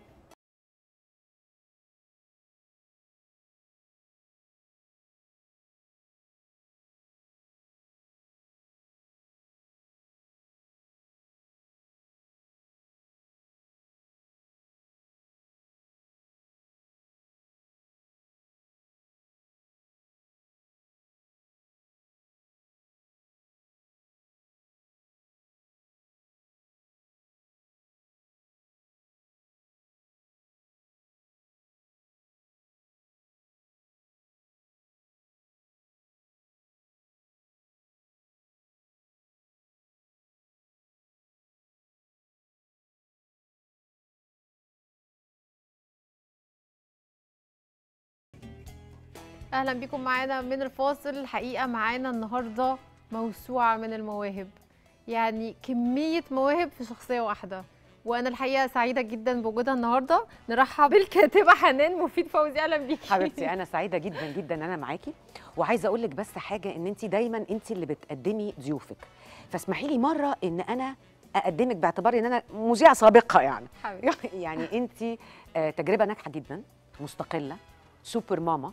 اهلا بيكم معانا من الفاصل الحقيقه معانا النهارده موسوعه من المواهب يعني كميه مواهب في شخصيه واحده وانا الحقيقه سعيده جدا بوجودها النهارده نرحب بالكاتبه حنان مفيد فوزي اهلا بيكي حبيبتي انا سعيده جدا جدا ان انا معاكي وعايزه اقول لك بس حاجه ان انت دايما انت اللي بتقدمي ضيوفك فاسمحي لي مره ان انا اقدمك باعتبار ان انا مذيعه سابقه يعني حبيبتي. يعني انت آه، تجربه ناجحه جدا مستقله سوبر ماما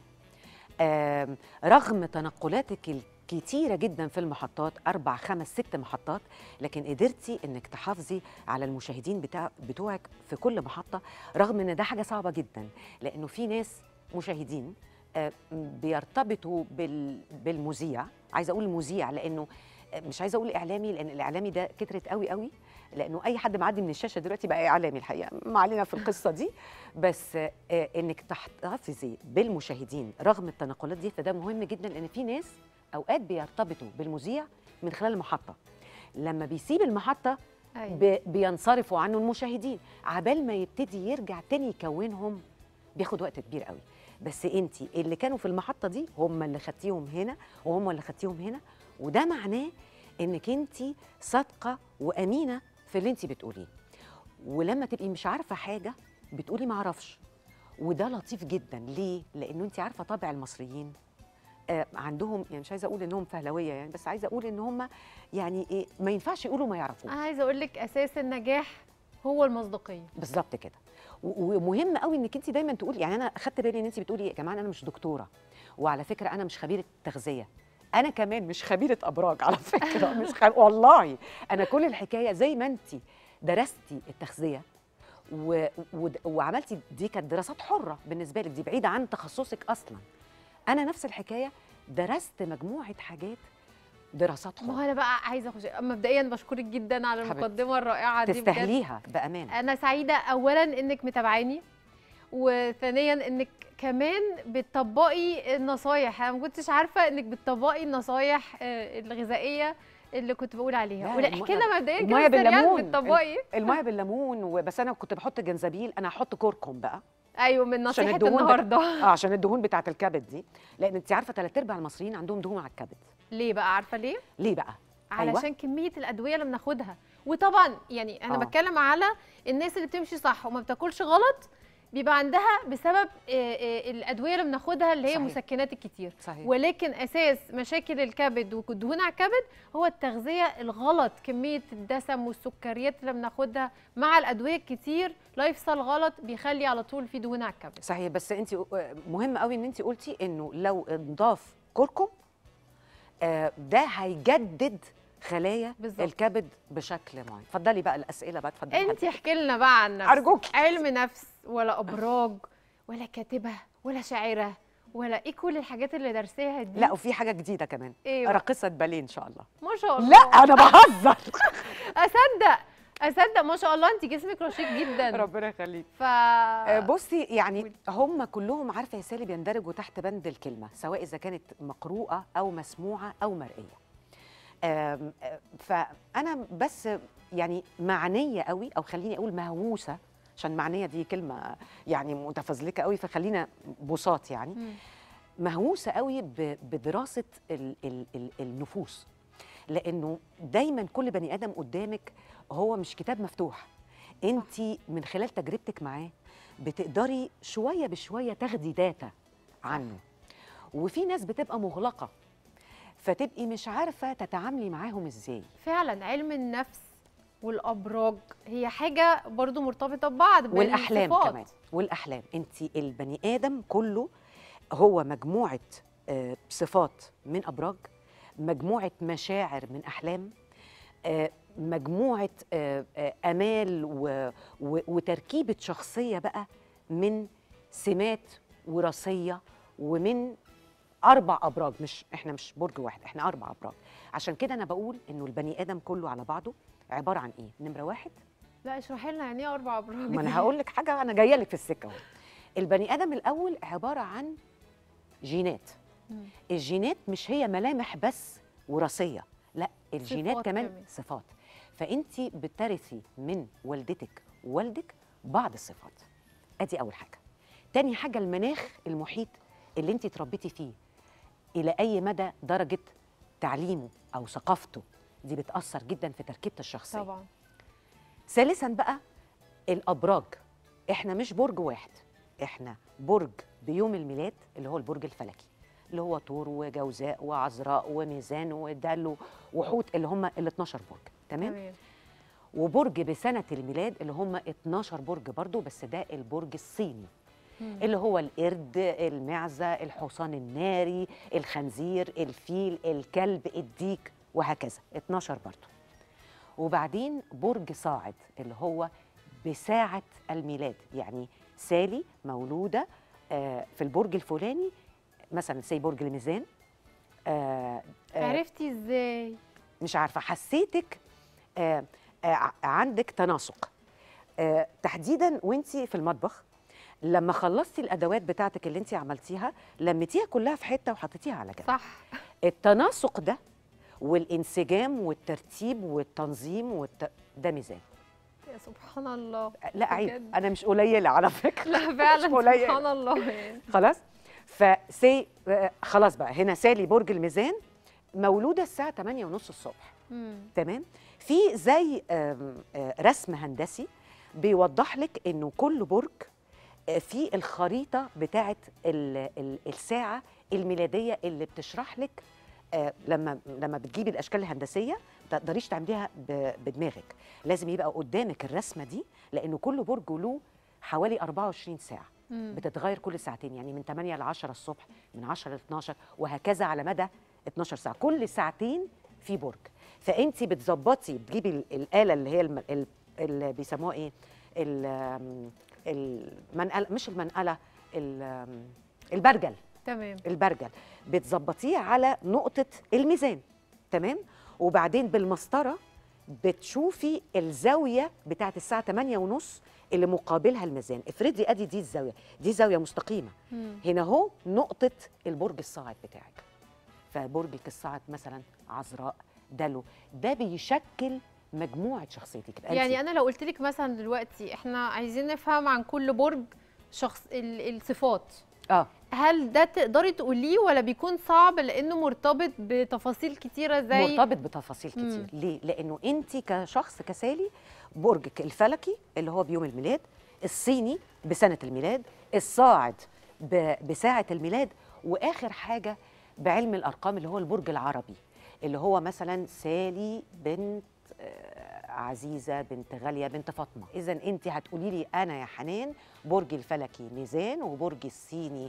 آم، رغم تنقلاتك الكتيرة جدا في المحطات أربع خمس ست محطات لكن قدرتي إنك تحافظي على المشاهدين بتاع بتوعك في كل محطة رغم إن ده حاجة صعبة جدا لأنه في ناس مشاهدين آه، بيرتبطوا بال- بالمذيع عايزة أقول المذيع لأنه آه، مش عايزة أقول إعلامي لأن الإعلامي ده كترت قوي قوي لأنه أي حد معدي من الشاشة دلوقتي بقى إعلامي الحقيقة ما علينا في القصة دي بس آه، انك تحتفظي بالمشاهدين رغم التنقلات دي فده مهم جدا لان في ناس اوقات بيرتبطوا بالمذيع من خلال المحطه لما بيسيب المحطه أيوة. ب- بينصرفوا عنه المشاهدين عبال ما يبتدي يرجع تاني يكونهم بياخد وقت كبير قوي بس انت اللي كانوا في المحطه دي هم اللي خدتيهم هنا وهم اللي خدتيهم هنا وده معناه انك انت صادقه وامينه في اللي انت بتقوليه ولما تبقي مش عارفه حاجه بتقولي ما اعرفش وده لطيف جدا ليه لانه انت عارفه طبع المصريين آه عندهم يعني مش عايزه اقول انهم فهلويه يعني بس عايزه اقول ان هم يعني ايه ما ينفعش يقولوا ما يعرفوش انا عايزه اقول لك اساس النجاح هو المصداقيه بالظبط كده و- ومهم قوي انك انت دايما تقولي يعني انا اخدت بالي ان انت بتقولي يا جماعه انا مش دكتوره وعلى فكره انا مش خبيره تغذيه انا كمان مش خبيره ابراج على فكره مش خب... والله انا كل الحكايه زي ما انت درستي التغذيه و... و... وعملتي دي كانت دراسات حره بالنسبه لك دي بعيده عن تخصصك اصلا انا نفس الحكايه درست مجموعه حاجات دراسات ما هو حره انا بقى عايزه اخش مبدئيا بشكرك جدا على حبيبتي. المقدمه الرائعه دي بجد. تستاهليها بامانه انا سعيده اولا انك متابعاني وثانيا انك كمان بتطبقي النصايح انا ما كنتش عارفه انك بتطبقي النصايح آه، الغذائيه اللي كنت بقول عليها لا، ولا الم- احكي لنا مبدئيا المية كده سريعا بالليمون. بتطبقي الميه بالليمون وبس انا كنت بحط جنزبيل انا هحط كركم بقى ايوه من عشان نصيحه الدهون بتا- النهارده اه عشان الدهون بتاعه الكبد دي لان انت عارفه ثلاث ارباع المصريين عندهم دهون على الكبد ليه بقى عارفه ليه ليه بقى علشان أيوة. كميه الادويه اللي بناخدها وطبعا يعني انا آه. بتكلم على الناس اللي بتمشي صح وما بتاكلش غلط بيبقى عندها بسبب آه، آه، الادويه اللي بناخدها اللي هي صحيح. المسكنات الكتير صحيح ولكن اساس مشاكل الكبد والدهون على الكبد هو التغذيه الغلط كميه الدسم والسكريات اللي بناخدها مع الادويه الكتير لايف ستايل غلط بيخلي على طول في دهون على الكبد صحيح بس انت مهم قوي ان انت قلتي انه لو انضاف كركم آه ده هيجدد خلايا بالظبط. الكبد بشكل معين اتفضلي بقى الاسئله بقى اتفضلي انت حضرتك. احكي لنا بقى عن نفسك ارجوك علم نفس ولا ابراج ولا كاتبه ولا شاعره ولا ايه كل الحاجات اللي درسيها دي لا وفي حاجه جديده كمان ايه بقى؟ راقصه باليه ان شاء الله ما شاء الله لا انا بهزر اصدق اصدق ما شاء الله انت جسمك رشيق جدا ربنا يخليك ف آه، بصي يعني هم كلهم عارفه يا سالي بيندرجوا تحت بند الكلمه سواء اذا كانت مقروءه او مسموعه او مرئيه آم، آه، فانا بس يعني معنيه قوي او خليني اقول مهووسه عشان معنيه دي كلمه يعني متفزلكه قوي فخلينا بساط يعني مم. مهووسه قوي ب- بدراسه ال ال ال النفوس لانه دايما كل بني ادم قدامك هو مش كتاب مفتوح انت من خلال تجربتك معاه بتقدري شويه بشويه تاخدي داتا عنه وفي ناس بتبقى مغلقه فتبقي مش عارفه تتعاملي معاهم ازاي فعلا علم النفس والابراج هي حاجه برضو مرتبطه ببعض والاحلام بالصفات. كمان والاحلام انت البني ادم كله هو مجموعه آه، صفات من ابراج مجموعه مشاعر من احلام آه، مجموعه آه، آه، امال و- و- وتركيبه شخصيه بقى من سمات وراثيه ومن اربع ابراج مش احنا مش برج واحد احنا اربع ابراج عشان كده انا بقول انه البني ادم كله على بعضه عباره عن ايه نمره واحد لا اشرحي لنا يعني ايه اربع ابراج ما انا هقول لك حاجه انا جايه لك في السكه اهو البني ادم الاول عباره عن جينات مم. الجينات مش هي ملامح بس وراثيه لا الجينات صفات كمان كمان. صفات فانت بترثي من والدتك ووالدك بعض الصفات ادي اول حاجه تاني حاجه المناخ المحيط اللي انت اتربيتي فيه الى اي مدى درجه تعليمه او ثقافته دي بتاثر جدا في تركيبه الشخصيه طبعا ثالثا بقى الابراج احنا مش برج واحد احنا برج بيوم الميلاد اللي هو البرج الفلكي اللي هو طور وجوزاء وعذراء وميزان ودلو وحوت اللي هم ال 12 برج تمام تمام وبرج بسنه الميلاد اللي هم 12 برج برضو بس ده البرج الصيني مم. اللي هو القرد المعزه الحصان الناري الخنزير الفيل الكلب الديك وهكذا 12 برضو وبعدين برج صاعد اللي هو بساعة الميلاد يعني سالي مولودة آه، في البرج الفلاني مثلا زي برج الميزان آه، آه، عرفتي ازاي مش عارفة حسيتك آه، آه، عندك تناسق آه، تحديدا وانتي في المطبخ لما خلصتي الادوات بتاعتك اللي انت عملتيها لميتيها كلها في حته وحطيتيها على جنب صح التناسق ده والانسجام والترتيب والتنظيم والت... ده ميزان يا سبحان الله لا عيب بجد. انا مش قليله على فكره لا فعلا مش قليل. سبحان الله يعني خلاص فسي آه، خلاص بقى هنا سالي برج الميزان مولوده الساعه 8 ونص الصبح مم. تمام في زي آم، آه، رسم هندسي بيوضح لك انه كل برج آه، في الخريطه بتاعه ال- ال- الساعه الميلاديه اللي بتشرح لك آه، لما لما بتجيبي الاشكال الهندسيه ما تقدريش تعمليها ب- بدماغك لازم يبقى قدامك الرسمه دي لانه كل برج له حوالي 24 ساعه مم. بتتغير كل ساعتين يعني من 8 ل 10 الصبح من 10 ل 12 وهكذا على مدى 12 ساعه كل ساعتين في برج فانت بتظبطي بتجيبي ال- الاله اللي هي الم- ال- اللي بيسموها ايه ال- آم، المنقله مش المنقله ال- آم، البرجل تمام البرجل بتظبطيه على نقطه الميزان تمام وبعدين بالمسطره بتشوفي الزاويه بتاعت الساعه 8 ونص اللي مقابلها الميزان افرضي ادي دي الزاويه دي زاويه مستقيمه مم. هنا اهو نقطه البرج الصاعد بتاعك فبرجك الصاعد مثلا عذراء دلو ده بيشكل مجموعه شخصيتك يبقى يعني أنت- انا لو قلت لك مثلا دلوقتي احنا عايزين نفهم عن كل برج شخص ال- الصفات اه هل ده تقدري تقوليه ولا بيكون صعب لانه مرتبط بتفاصيل كتيره زي مرتبط بتفاصيل كتير مم. ليه لانه انت كشخص كسالي برجك الفلكي اللي هو بيوم الميلاد الصيني بسنه الميلاد الصاعد ب- بساعه الميلاد واخر حاجه بعلم الارقام اللي هو البرج العربي اللي هو مثلا سالي بنت آه، عزيزه بنت غاليه بنت فاطمه اذا انت هتقولي لي انا يا حنان برجي الفلكي ميزان وبرجي الصيني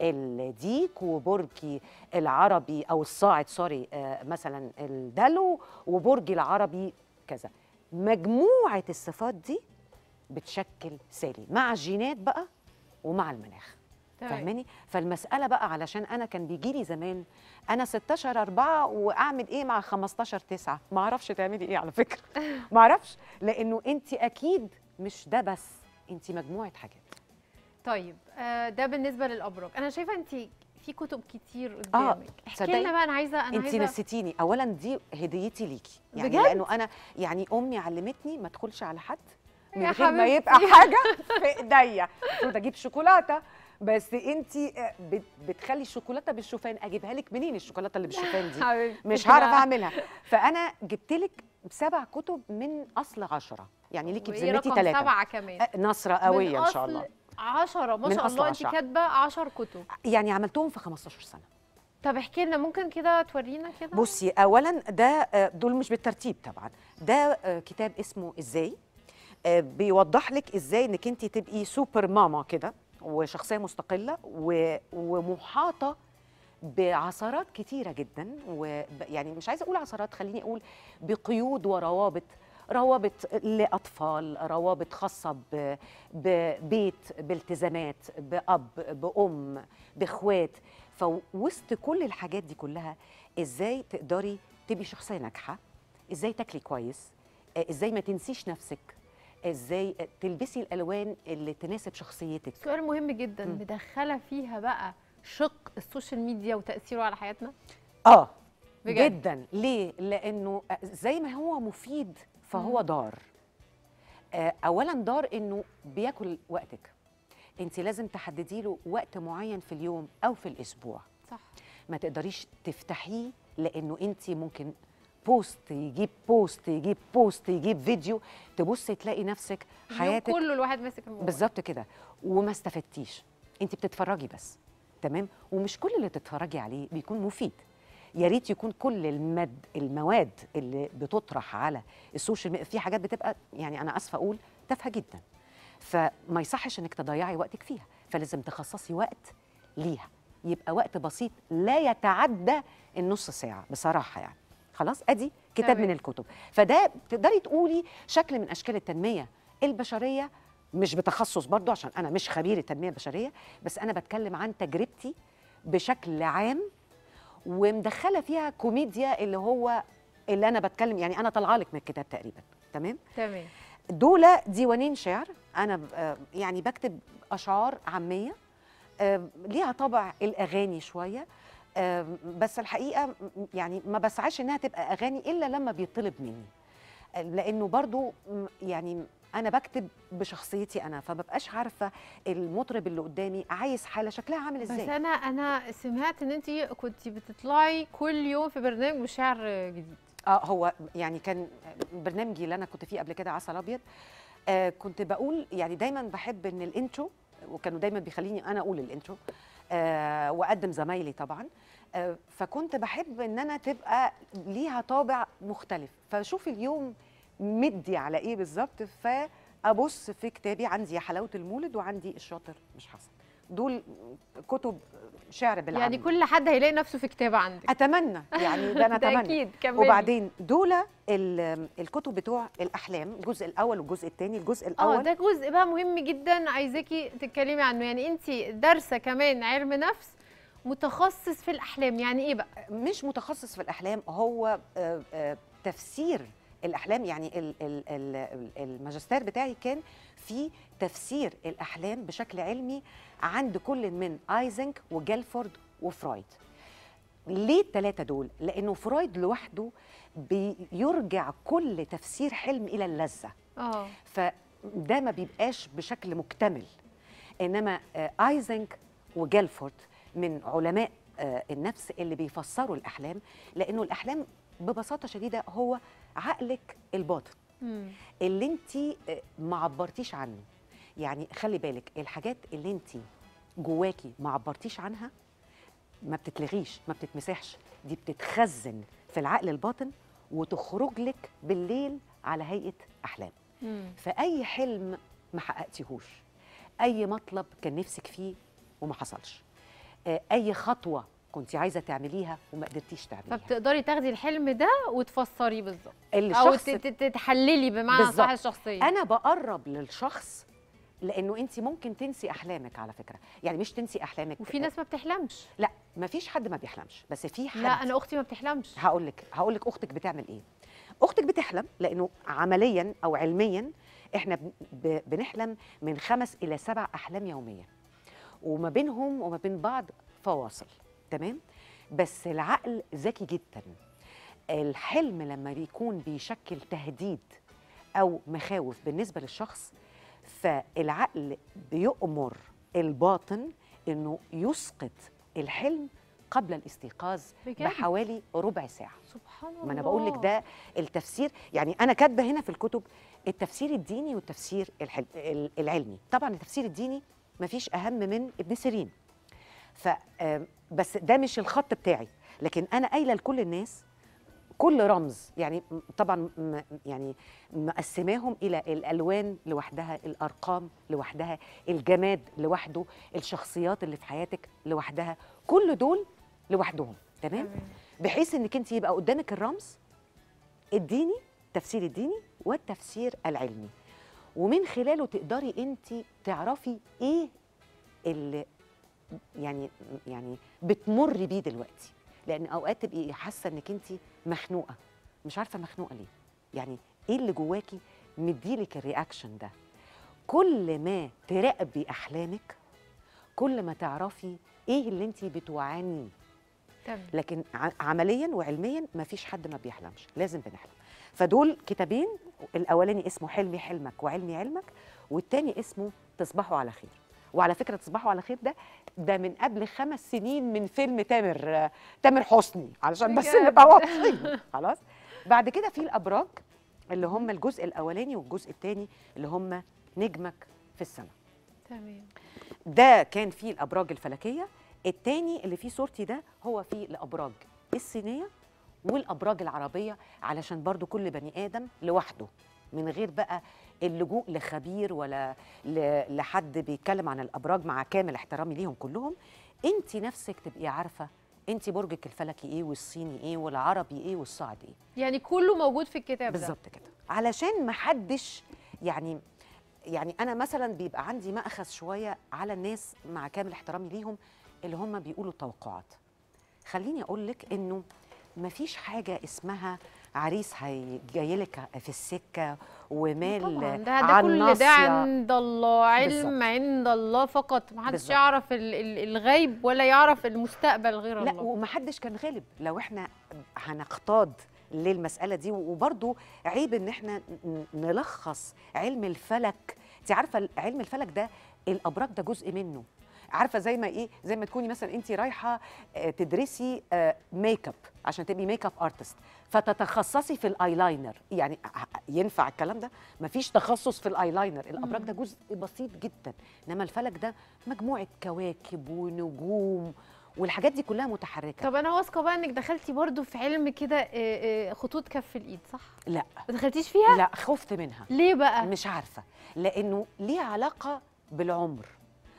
الديك وبرجي العربي او الصاعد سوري آه، مثلا الدلو وبرجي العربي كذا مجموعه الصفات دي بتشكل سالي مع الجينات بقى ومع المناخ تمام. فاهماني فالمساله بقى علشان انا كان بيجي لي زمان انا 16 4 واعمل ايه مع 15 9 ما اعرفش تعملي ايه على فكره ما اعرفش لانه انت اكيد مش ده بس انت مجموعه حاجات طيب آه، ده بالنسبه للابراج انا شايفه انت في كتب كتير قدامك احكي تصدقي؟ لنا بقى انا عايزه انا انت عايزه نسيتيني اولا دي هديتي ليكي يعني بجد؟ لانه انا يعني امي علمتني ما ادخلش على حد من يا غير ما حبيبتي. يبقى حاجه في ايديا المفروض اجيب شوكولاته بس انت بتخلي الشوكولاته بالشوفان اجيبها لك منين الشوكولاته اللي بالشوفان دي حبيبتي مش هعرف لا. اعملها فانا جبت لك سبع كتب من اصل عشرة يعني ليكي وإيه بذمتي رقم ثلاثه سبعه كمان نصره قويه ان شاء الله 10 ما من شاء أصل الله انت عشرة. كاتبه 10 كتب يعني عملتهم في 15 سنه طب احكي لنا ممكن كده تورينا كده بصي اولا ده آه، دول مش بالترتيب طبعا ده آه، كتاب اسمه ازاي آه، بيوضح لك ازاي انك انت تبقي سوبر ماما كده وشخصيه مستقله و- ومحاطه بعثرات كتيره جدا ويعني مش عايزه اقول عثرات خليني اقول بقيود وروابط روابط لاطفال روابط خاصه ب- ببيت بالتزامات باب بام باخوات فوسط كل الحاجات دي كلها ازاي تقدري تبقي شخصيه ناجحه ازاي تاكلي كويس آه، ازاي ما تنسيش نفسك ازاي آه، تلبسي الالوان اللي تناسب شخصيتك سؤال مهم جدا مم. مدخله فيها بقى شق السوشيال ميديا وتاثيره على حياتنا اه بجد؟ جدا ليه لانه زي ما هو مفيد فهو ضار آه، اولا ضار انه بياكل وقتك انت لازم تحددي له وقت معين في اليوم او في الاسبوع صح ما تقدريش تفتحيه لانه انت ممكن بوست يجيب بوست يجيب بوست يجيب فيديو تبصي تلاقي نفسك اليوم حياتك كله الواحد ماسك الموبايل بالظبط كده وما استفدتيش انت بتتفرجي بس تمام ومش كل اللي تتفرجي عليه بيكون مفيد يا ريت يكون كل المد المواد اللي بتطرح على السوشيال ميديا في حاجات بتبقى يعني انا اسفه اقول تافهه جدا فما يصحش انك تضيعي وقتك فيها فلازم تخصصي وقت ليها يبقى وقت بسيط لا يتعدى النص ساعه بصراحه يعني خلاص ادي كتاب تمام. من الكتب فده تقدري تقولي شكل من اشكال التنميه البشريه مش بتخصص برضو عشان انا مش خبيره تنميه بشريه بس انا بتكلم عن تجربتي بشكل عام ومدخله فيها كوميديا اللي هو اللي انا بتكلم يعني انا طالعه لك من الكتاب تقريبا تمام تمام دول ديوانين شعر انا ب- آه يعني بكتب اشعار عاميه آه ليها طبع الاغاني شويه آه بس الحقيقه م- يعني ما بسعاش انها تبقى اغاني الا لما بيطلب مني آه، لانه برضو م- يعني انا بكتب بشخصيتي انا فمبقاش عارفه المطرب اللي قدامي عايز حاله شكلها عامل بس ازاي انا انا سمعت ان انت كنت بتطلعي كل يوم في برنامج بشعر جديد اه هو يعني كان برنامجي اللي انا كنت فيه قبل كده عسل ابيض آه كنت بقول يعني دايما بحب ان الانترو وكانوا دايما بيخليني انا اقول الانترو آه واقدم زمايلي طبعا آه فكنت بحب ان انا تبقى ليها طابع مختلف فشوف اليوم مدي على ايه بالظبط فابص في كتابي عندي يا حلاوه المولد وعندي الشاطر مش حسن دول كتب شعر بالعامي يعني كل حد هيلاقي نفسه في كتاب عندك اتمنى يعني ده انا ده اتمنى اكيد كملي وبعدين دول ال- الكتب بتوع الاحلام الجزء الاول والجزء الثاني الجزء اه الاول ده جزء بقى مهم جدا عايزاكي تتكلمي عنه يعني انت دارسه كمان علم نفس متخصص في الاحلام يعني ايه بقى مش متخصص في الاحلام هو آه، آه، تفسير الاحلام يعني ال- ال- ال- الماجستير بتاعي كان في تفسير الاحلام بشكل علمي عند كل من ايزنك وجيلفورد وفرويد ليه الثلاثه دول لانه فرويد لوحده بيرجع كل تفسير حلم الى اللذه اه فده ما بيبقاش بشكل مكتمل انما آه، ايزنك وجيلفورد من علماء آه، النفس اللي بيفسروا الاحلام لانه الاحلام ببساطه شديده هو عقلك الباطن مم. اللي انت ما عبرتيش عنه يعني خلي بالك الحاجات اللي انت جواكي ما عبرتيش عنها ما بتتلغيش ما بتتمسحش دي بتتخزن في العقل الباطن وتخرج لك بالليل على هيئه احلام مم. فاي حلم ما حققتيهوش اي مطلب كان نفسك فيه وما حصلش آه، اي خطوه كنت عايزه تعمليها وما قدرتيش تعمليها فبتقدري تاخدي الحلم ده وتفسريه بالظبط او الشخص ت- ت- تحللي بمعنى صح بالظبط. الشخصيه انا بقرب للشخص لانه انت ممكن تنسي احلامك على فكره يعني مش تنسي احلامك وفي ناس ما بتحلمش لا ما فيش حد ما بيحلمش بس في حد لا انا اختي ما بتحلمش هقول لك هقول لك اختك بتعمل ايه اختك بتحلم لانه عمليا او علميا احنا ب- ب- بنحلم من خمس الى سبع احلام يوميا وما بينهم وما بين بعض فواصل تمام بس العقل ذكي جدا الحلم لما بيكون بيشكل تهديد او مخاوف بالنسبه للشخص فالعقل بيؤمر الباطن انه يسقط الحلم قبل الاستيقاظ بجد؟ بحوالي ربع ساعه سبحان الله ما انا بقول لك ده التفسير يعني انا كاتبه هنا في الكتب التفسير الديني والتفسير الحل... ال- العلمي طبعا التفسير الديني مفيش اهم من ابن سيرين ف آم، بس ده مش الخط بتاعي لكن انا قايله لكل الناس كل رمز يعني م- طبعا م- يعني مقسماهم الى الالوان لوحدها الارقام لوحدها الجماد لوحده الشخصيات اللي في حياتك لوحدها كل دول لوحدهم تمام تمام. بحيث انك انت يبقى قدامك الرمز الديني التفسير الديني والتفسير العلمي ومن خلاله تقدري انت تعرفي ايه اللي يعني يعني بتمري بيه دلوقتي لان اوقات تبقي حاسه انك انت مخنوقه مش عارفه مخنوقه ليه يعني ايه اللي جواكي مديلك الرياكشن ده كل ما تراقبي احلامك كل ما تعرفي ايه اللي انت بتعانيه تمام لكن ع- عمليا وعلميا ما فيش حد ما بيحلمش لازم بنحلم فدول كتابين الاولاني اسمه حلمي حلمك وعلمي علمك والتاني اسمه تصبحوا على خير وعلى فكره تصبحوا على خير ده ده من قبل خمس سنين من فيلم تامر آه، تامر حسني علشان بس بجد؟ نبقى واضحين خلاص بعد كده في الابراج اللي هم الجزء الاولاني والجزء الثاني اللي هم نجمك في السماء تمام ده كان فيه الابراج الفلكيه التاني اللي فيه صورتي ده هو فيه الابراج الصينيه والابراج العربيه علشان برضو كل بني ادم لوحده من غير بقى اللجوء لخبير ولا ل- لحد بيتكلم عن الابراج مع كامل احترامي ليهم كلهم انت نفسك تبقي عارفه انت برجك الفلكي ايه والصيني ايه والعربي ايه والصعد ايه يعني كله موجود في الكتاب ده بالظبط كده علشان ما حدش يعني يعني انا مثلا بيبقى عندي مأخذ شويه على الناس مع كامل احترامي ليهم اللي هم بيقولوا التوقعات خليني اقول لك انه ما فيش حاجه اسمها عريس هيجي لك في السكه ومال طبعا ده عن ده كل ده ناصية. عند الله علم بالظبط. عند الله فقط ما حدش بالظبط. يعرف ال- ال- الغيب ولا يعرف المستقبل غير لا الله ومحدش كان غالب لو احنا هنقتاد للمسألة دي وبرضو عيب ان احنا ن- نلخص علم الفلك انت عارفة علم الفلك ده الأبراج ده جزء منه عارفة زي ما ايه زي ما تكوني مثلا انت رايحة آه، تدرسي آه، ميك اب عشان تبقي ميك اب ارتست فتتخصصي في الايلاينر يعني ه- ينفع الكلام ده مفيش تخصص في الايلاينر الابراج ده جزء بسيط جدا انما الفلك ده مجموعة كواكب ونجوم والحاجات دي كلها متحركه طب انا واثقه بقى انك دخلتي برضو في علم كده آه، آه، خطوط كف الايد صح لا ما دخلتيش فيها لا خفت منها ليه بقى مش عارفه لانه ليه علاقه بالعمر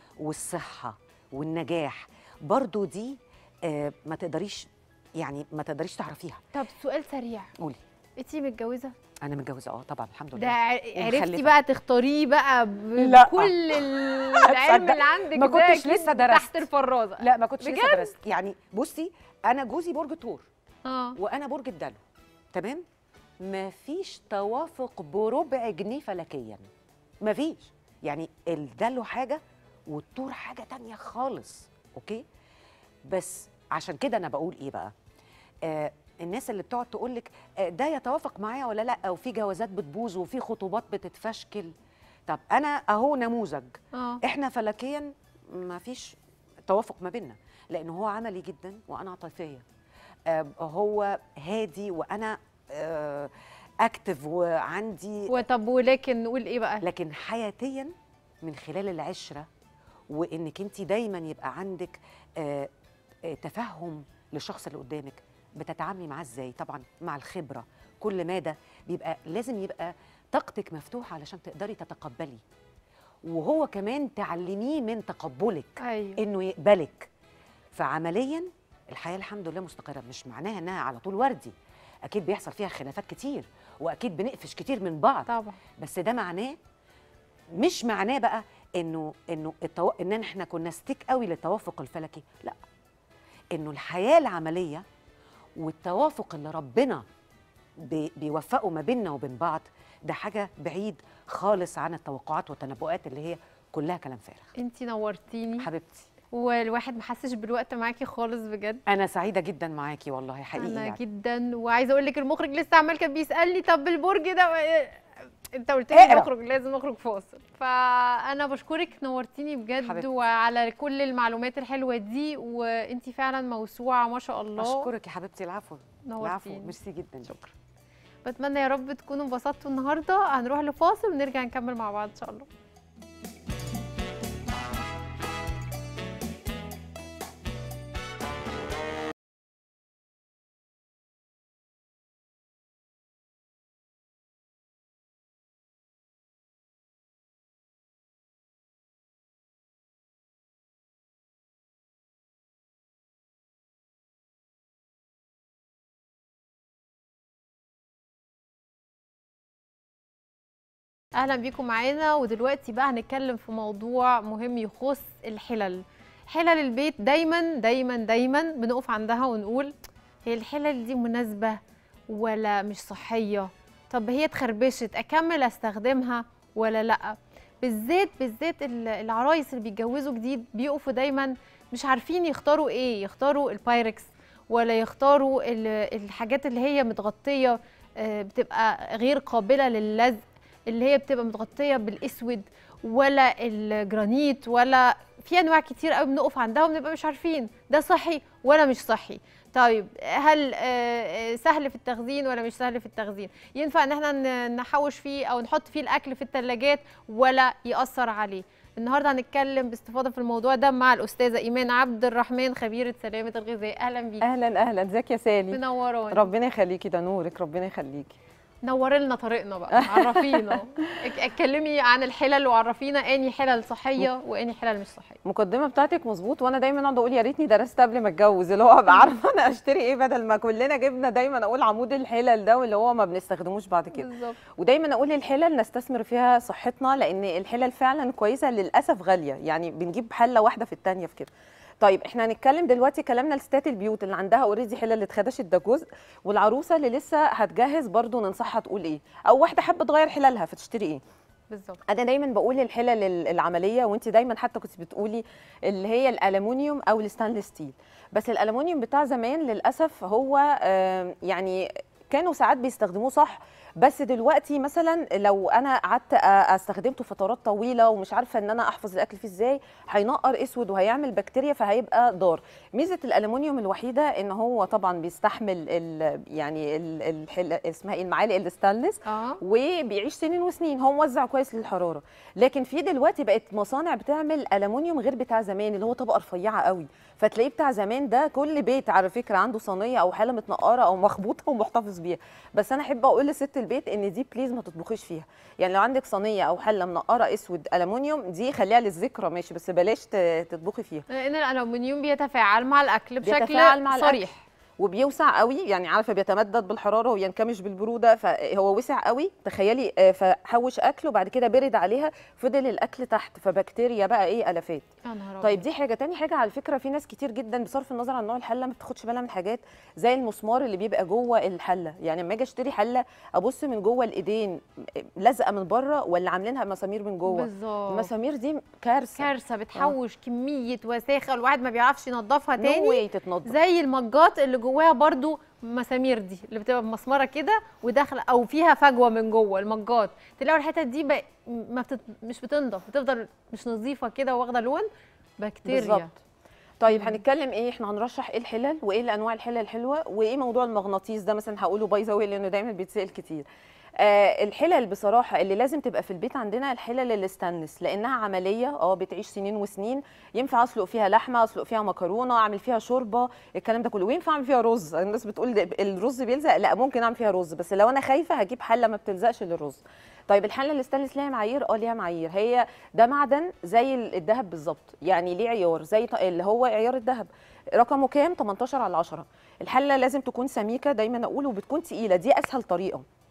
والصحه والنجاح برضو دي آه ما تقدريش يعني ما تقدريش تعرفيها طب سؤال سريع قولي انتي متجوزه انا متجوزه اه طبعا الحمد ده لله ع- عرفتي ومخلفة. بقى تختاريه بقى ب- لا. بكل العلم تصدق اللي عندك ما ده كنتش أكيد لسه درست. تحت الفرازه لا ما كنتش بجد؟ لسه درست يعني بصي انا جوزي برج ثور اه وانا برج الدلو تمام مفيش توافق بربع جنيه فلكيا مفيش يعني الدلو حاجه والطور حاجه تانية خالص اوكي بس عشان كده انا بقول ايه بقى آه الناس اللي بتقعد تقول لك آه ده يتوافق معايا ولا لا وفي جوازات بتبوظ وفي خطوبات بتتفشكل طب انا اهو نموذج اه احنا فلكيا ما فيش توافق ما بيننا لان هو عملي جدا وانا عاطفيه آه، هو هادي وانا آه، اكتف وعندي وطب ولكن نقول ايه بقى لكن حياتيا من خلال العشره وانك انت دايما يبقى عندك آه، آه، تفهم للشخص اللي قدامك بتتعاملي معاه ازاي طبعا مع الخبره كل ماده بيبقى لازم يبقى طاقتك مفتوحه علشان تقدري تتقبلي وهو كمان تعلميه من تقبلك ايوه انه يقبلك فعمليا الحياه الحمد لله مستقره مش معناها انها على طول وردي اكيد بيحصل فيها خلافات كتير واكيد بنقفش كتير من بعض طبعا بس ده معناه مش معناه بقى انه انه التو... ان احنا كنا ستيك قوي للتوافق الفلكي لا انه الحياه العمليه والتوافق اللي ربنا بي... بيوفقه ما بيننا وبين بعض ده حاجه بعيد خالص عن التوقعات والتنبؤات اللي هي كلها كلام فارغ انتي نورتيني حبيبتي والواحد ما حسش بالوقت معاكي خالص بجد انا سعيده جدا معاكي والله حقيقي انا يعني. جدا وعايزه اقول لك المخرج لسه عمال كان بيسالني طب البرج ده انت قلت لي اقرا. نخرج لازم نخرج فاصل فانا بشكرك نورتيني بجد حبيبتي. وعلى كل المعلومات الحلوه دي وانتي فعلا موسوعه ما شاء الله اشكرك يا حبيبتي العفو العفو نورتيني ميرسي جدا شكرا بتمنى يا رب تكونوا انبسطتوا النهارده هنروح لفاصل ونرجع نكمل مع بعض ان شاء الله اهلا بيكم معانا ودلوقتي بقى هنتكلم في موضوع مهم يخص الحلل حلل البيت دايما دايما دايما بنقف عندها ونقول هي الحلل دي مناسبة ولا مش صحية طب هي اتخربشت اكمل استخدمها ولا لا بالذات بالذات ال- العرايس اللي بيتجوزوا جديد بيقفوا دايما مش عارفين يختاروا ايه يختاروا البايركس ولا يختاروا ال- الحاجات اللي هي متغطية آه، بتبقى غير قابلة للزق اللي هي بتبقى متغطيه بالاسود ولا الجرانيت ولا في انواع كتير قوي بنقف عندها وبنبقى مش عارفين ده صحي ولا مش صحي طيب هل آه، آه، سهل في التخزين ولا مش سهل في التخزين ينفع ان احنا ن- نحوش فيه او نحط فيه الاكل في الثلاجات ولا ياثر عليه النهارده هنتكلم باستفاضه في الموضوع ده مع الاستاذه ايمان عبد الرحمن خبيره سلامه الغذاء اهلا بيكي اهلا اهلا ازيك يا سالي منوراني ربنا يخليكي ده نورك ربنا يخليكي نوري لنا طريقنا بقى عرفينا اتك- اتكلمي عن الحلل وعرفينا اني حلل صحيه واني حلل مش صحيه المقدمه بتاعتك مظبوط وانا دايما اقعد اقول يا ريتني درست قبل ما اتجوز اللي هو ابقى عارفه انا اشتري ايه بدل ما كلنا جبنا دايما اقول عمود الحلل ده واللي هو ما بنستخدموش بعد كده بالظبط ودايما اقول الحلل نستثمر فيها صحتنا لان الحلل فعلا كويسه للاسف غاليه يعني بنجيب حله واحده في الثانيه في كده طيب احنا هنتكلم دلوقتي كلامنا لستات البيوت اللي عندها اوريدي حلل اتخدشت ده جزء والعروسه اللي لسه هتجهز برضو ننصحها تقول ايه او واحده حابه تغير حللها فتشتري ايه بالظبط انا دايما بقول الحلل ال- العمليه وانت دايما حتى كنت بتقولي اللي هي الالومنيوم او الستانلس ستيل بس الالومنيوم بتاع زمان للاسف هو آم، يعني كانوا ساعات بيستخدموه صح بس دلوقتي مثلا لو انا قعدت أ- استخدمته فترات طويله ومش عارفه ان انا احفظ الاكل فيه ازاي هينقر اسود وهيعمل بكتيريا فهيبقى ضار ميزه الالومنيوم الوحيده ان هو طبعا بيستحمل ال يعني ال- الحل اسمها ايه المعالق الستانلس اه وبيعيش سنين وسنين هو موزع كويس للحراره لكن في دلوقتي بقت مصانع بتعمل الومنيوم غير بتاع زمان اللي هو طبقه رفيعه قوي فتلاقيه بتاع زمان ده كل بيت على فكره عنده صينيه او حاله متنقره او مخبوطه ومحتفظ بيها بس انا احب اقول لست البيت ان دي بليز ما تطبخيش فيها يعني لو عندك صينيه او حله منقره اسود الومنيوم دي خليها للذكرى ماشي بس بلاش ت- تطبخي فيها لان الالومنيوم بيتفاعل مع الاكل بشكل بيتفاعل مع الأكل. صريح وبيوسع قوي يعني عارفه بيتمدد بالحراره وينكمش بالبروده فهو وسع قوي تخيلي آه، فحوش اكل وبعد كده برد عليها فضل الاكل تحت فبكتيريا بقى ايه الافات يا نهار طيب أبيض. دي حاجه تاني حاجه على فكره في ناس كتير جدا بصرف النظر عن نوع الحله ما بتاخدش بالها من حاجات زي المسمار اللي بيبقى جوه الحله يعني لما اجي اشتري حله ابص من جوه الايدين لازقه من بره ولا عاملينها مسامير من جوه بالظبط المسامير دي كارثه كارثه بتحوش كميه وساخه الواحد ما بيعرفش ينظفها نو تاني واي تتنضف زي المجات اللي جواها برضو مسامير دي اللي بتبقى مسمره كده وداخله او فيها فجوه من جوه المجات تلاقوا الحتت دي بقى ما بتت... مش بتنضف بتفضل مش نظيفه كده واخده لون بكتيريا بالظبط طيب هنتكلم ايه احنا هنرشح ايه الحلل وايه الانواع الحلل الحلوه وايه موضوع المغناطيس ده مثلا هقوله باي ذا واي لانه دايما بيتسال كتير آه الحلل بصراحه اللي لازم تبقى في البيت عندنا الحلل الستانلس لانها عمليه اه بتعيش سنين وسنين ينفع اسلق فيها لحمه اسلق فيها مكرونه اعمل فيها شوربه الكلام ده كله وينفع اعمل فيها رز الناس بتقول ده الرز بيلزق لا ممكن اعمل فيها رز بس لو انا خايفه هجيب حله ما بتلزقش للرز طيب الحله الستانلس ليها معايير اه ليها معايير هي ده معدن زي الذهب بالظبط يعني ليه عيار زي ط- اللي هو عيار الذهب رقمه كام 18 على 10 الحله لازم تكون سميكه دايما اقول وبتكون تقيله دي اسهل طريقه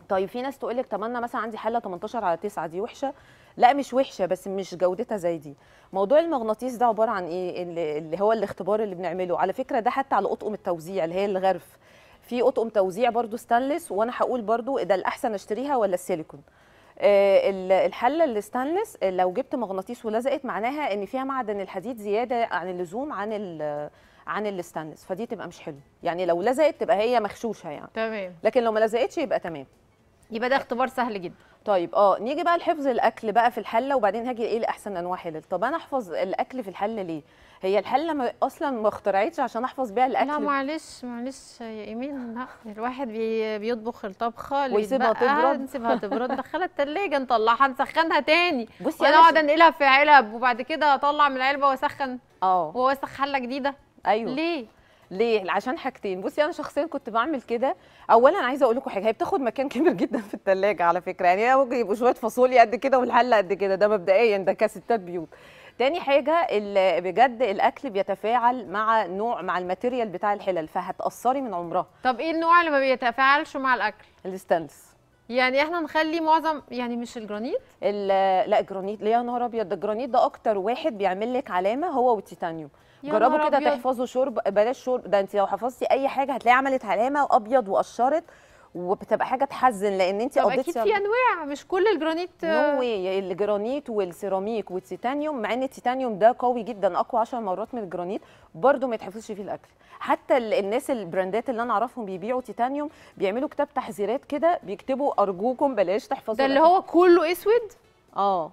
طيب في ناس تقول لك طب انا مثلا عندي حله 18 على 9 دي وحشه لا مش وحشه بس مش جودتها زي دي موضوع المغناطيس ده عباره عن ايه اللي اللي هو الاختبار اللي بنعمله على فكره ده حتى على اطقم التوزيع اللي هي الغرف في اطقم توزيع برضو ستانلس وانا هقول برضو ده الاحسن اشتريها ولا السيليكون آه، ال- الحله الستانلس آه، لو جبت مغناطيس ولزقت معناها ان فيها معدن الحديد زياده عن اللزوم عن ال عن الستانلس فدي تبقى مش حلو يعني لو لزقت تبقى هي مغشوشه يعني تمام لكن لو ما لزقتش يبقى تمام يبقى ده اختبار سهل جدا طيب اه نيجي بقى لحفظ الاكل بقى في الحله وبعدين هاجي ايه لاحسن انواع حلل طب انا احفظ الاكل في الحله ليه هي الحله ما اصلا ما اخترعتش عشان احفظ بيها الاكل لا معلش معلش يا ايمان لا الواحد بي بيطبخ الطبخه اللي ويسيبها يتبقى، تبرد. نسيبها تبرد ندخلها التلاجة نطلعها نسخنها تاني بصي وانا انا اقعد ش- انقلها في علب وبعد كده اطلع من العلبه واسخن اه واوسخ حله جديده ايوه ليه ليه عشان حاجتين بصي انا شخصيا كنت بعمل كده اولا عايزه اقول لكم حاجه هي بتاخد مكان كبير جدا في الثلاجه على فكره يعني هي ممكن يبقوا شويه فاصوليا قد كده والحله قد كده ده مبدئيا ده كستات بيوت تاني حاجه ال- بجد الاكل بيتفاعل مع نوع مع الماتيريال بتاع الحلل فهتاثري من عمرها طب ايه النوع اللي ما بيتفاعلش مع الاكل الستانلس يعني احنا نخلي معظم يعني مش الجرانيت ال- لا الجرانيت ليه يا نهار ابيض ده الجرانيت ده اكتر واحد بيعمل لك علامه هو والتيتانيوم يا جربوا نهار كده أبيض. تحفظوا شرب بلاش شرب ده انت لو حفظتي اي حاجه هتلاقي عملت علامه ابيض وقشرت وبتبقى حاجه تحزن لان انت طب قضيتي اكيد في انواع مش كل الجرانيت نو واي الجرانيت والسيراميك والتيتانيوم مع ان التيتانيوم ده قوي جدا اقوى 10 مرات من الجرانيت برده ما يتحفظش فيه الاكل حتى ال- الناس البراندات اللي انا اعرفهم بيبيعوا تيتانيوم بيعملوا كتاب تحذيرات كده بيكتبوا ارجوكم بلاش تحفظوا ده اللي الأكل. هو كله اسود اه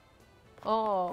اه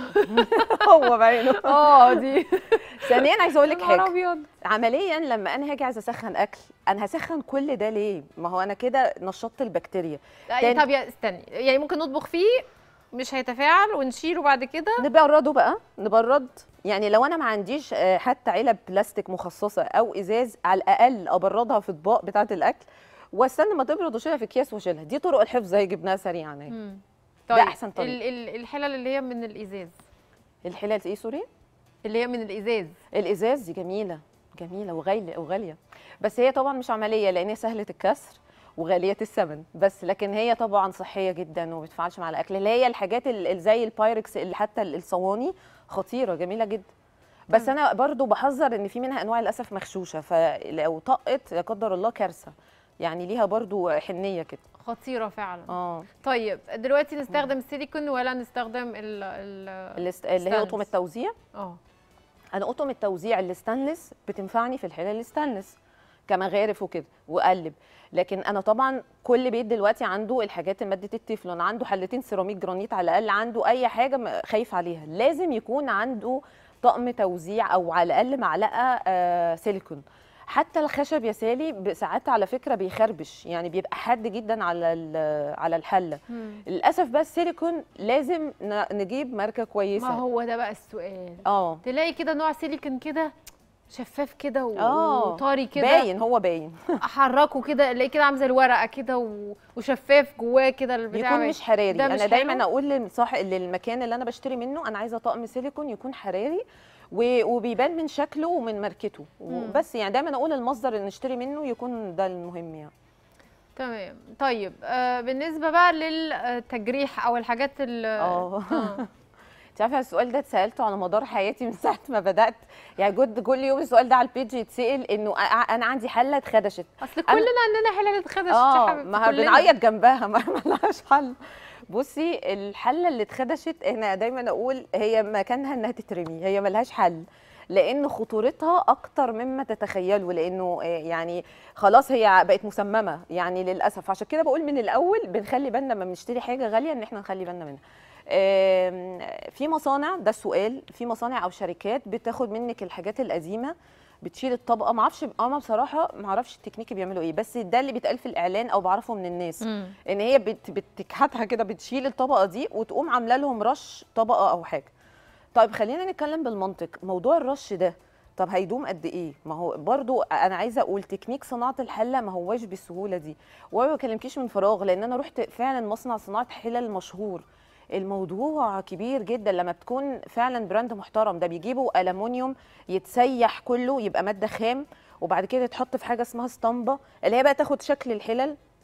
هو بعينه اه دي ثانيا عايزه اقول لك يا نهار حاجه ابيض عمليا لما انا هاجي عايزه اسخن اكل انا هسخن كل ده ليه ما هو انا كده نشطت البكتيريا لا، تاني- طب يا استني يعني ممكن نطبخ فيه مش هيتفاعل ونشيله بعد كده نبرده بقى نبرد يعني لو انا ما عنديش آه، حتى علب بلاستيك مخصصه او ازاز على الاقل ابردها في اطباق بتاعه الاكل واستنى ما تبرد واشيلها في اكياس واشيلها دي طرق الحفظ هي جبناها سريعا اهي مم. ده طيب أحسن طريقة. ال- ال- الحلل اللي هي من الازاز الحلال ايه سوري اللي هي من الازاز الازاز دي جميله جميله وغاليه وغاليه بس هي طبعا مش عمليه لان هي سهله الكسر وغاليه الثمن بس لكن هي طبعا صحيه جدا وما بتفعلش مع الاكل اللي هي الحاجات اللي زي البايركس اللي حتى الصواني خطيره جميله جدا بس انا برضو بحذر ان في منها انواع للاسف مغشوشه فلو طقت لا قدر الله كارثه يعني ليها برضو حنيه كده خطيره فعلا اه طيب دلوقتي نستخدم السيليكون ولا نستخدم ال ال اللي است- اللي هي ستانلس. اطقم التوزيع اه انا اطقم التوزيع الستانلس بتنفعني في الحلال الستانلس كمغارف وكده وقلب لكن انا طبعا كل بيت دلوقتي عنده الحاجات ماده التeflon عنده حلتين سيراميك جرانيت على الاقل عنده اي حاجه م- خايف عليها لازم يكون عنده طقم توزيع او على الاقل معلقه آه سيليكون حتى الخشب يا سالي ب- ساعات على فكره بيخربش يعني بيبقى حاد جدا على ال- على الحله مم. للاسف بقى السيليكون لازم ن- نجيب ماركه كويسه ما هو ده بقى السؤال اه تلاقي كده نوع سيليكون كده شفاف كده و- آه، وطري كده باين هو باين احركه كده الاقي كده عامل زي الورقه كده و- وشفاف جواه كده البتاع يكون باين. مش حراري ده انا مش دايما حلو؟ اقول للصاح للمكان اللي انا بشتري منه انا عايزه طقم سيليكون يكون حراري و- وبيبان من شكله ومن ماركته مم. بس يعني دايما اقول المصدر اللي نشتري منه يكون ده المهم يعني تمام طيب آه بالنسبه بقى للتجريح او الحاجات ال اه انت عارفه السؤال ده اتسالته على مدار حياتي من ساعه ما بدات يعني جد كل يوم السؤال ده على البيج يتسال انه أ- انا عندي حله اتخدشت اصل كلنا عندنا حلال اتخدش يا اه حبيبتي، ما كلنا. بنعيط جنبها ما لهاش حل بصي الحله اللي اتخدشت انا دايما اقول هي مكانها انها تترمي هي ملهاش حل لان خطورتها اكتر مما تتخيلوا لانه آه، يعني خلاص هي بقت مسممه يعني للاسف عشان كده بقول من الاول بنخلي بالنا لما بنشتري حاجه غاليه ان احنا نخلي بالنا منها آم، في مصانع ده السؤال في مصانع او شركات بتاخد منك الحاجات القديمه بتشيل الطبقه ما اعرفش انا بصراحه ما اعرفش التكنيك بيعملوا ايه بس ده اللي بيتقال في الاعلان او بعرفه من الناس مم. ان هي بت بتكحتها كده بتشيل الطبقه دي وتقوم عامله لهم رش طبقه او حاجه طيب خلينا نتكلم بالمنطق موضوع الرش ده طب هيدوم قد ايه ما هو برضو انا عايزه اقول تكنيك صناعه الحله ما هواش بالسهوله دي وانا ما بكلمكيش من فراغ لان انا رحت فعلا مصنع صناعه حلل مشهور الموضوع كبير جدا لما بتكون فعلا براند محترم ده بيجيبوا الومنيوم يتسيح كله يبقى ماده خام وبعد كده يتحط في حاجه اسمها اسطمبه اللي هي بقى تاخد شكل الحلل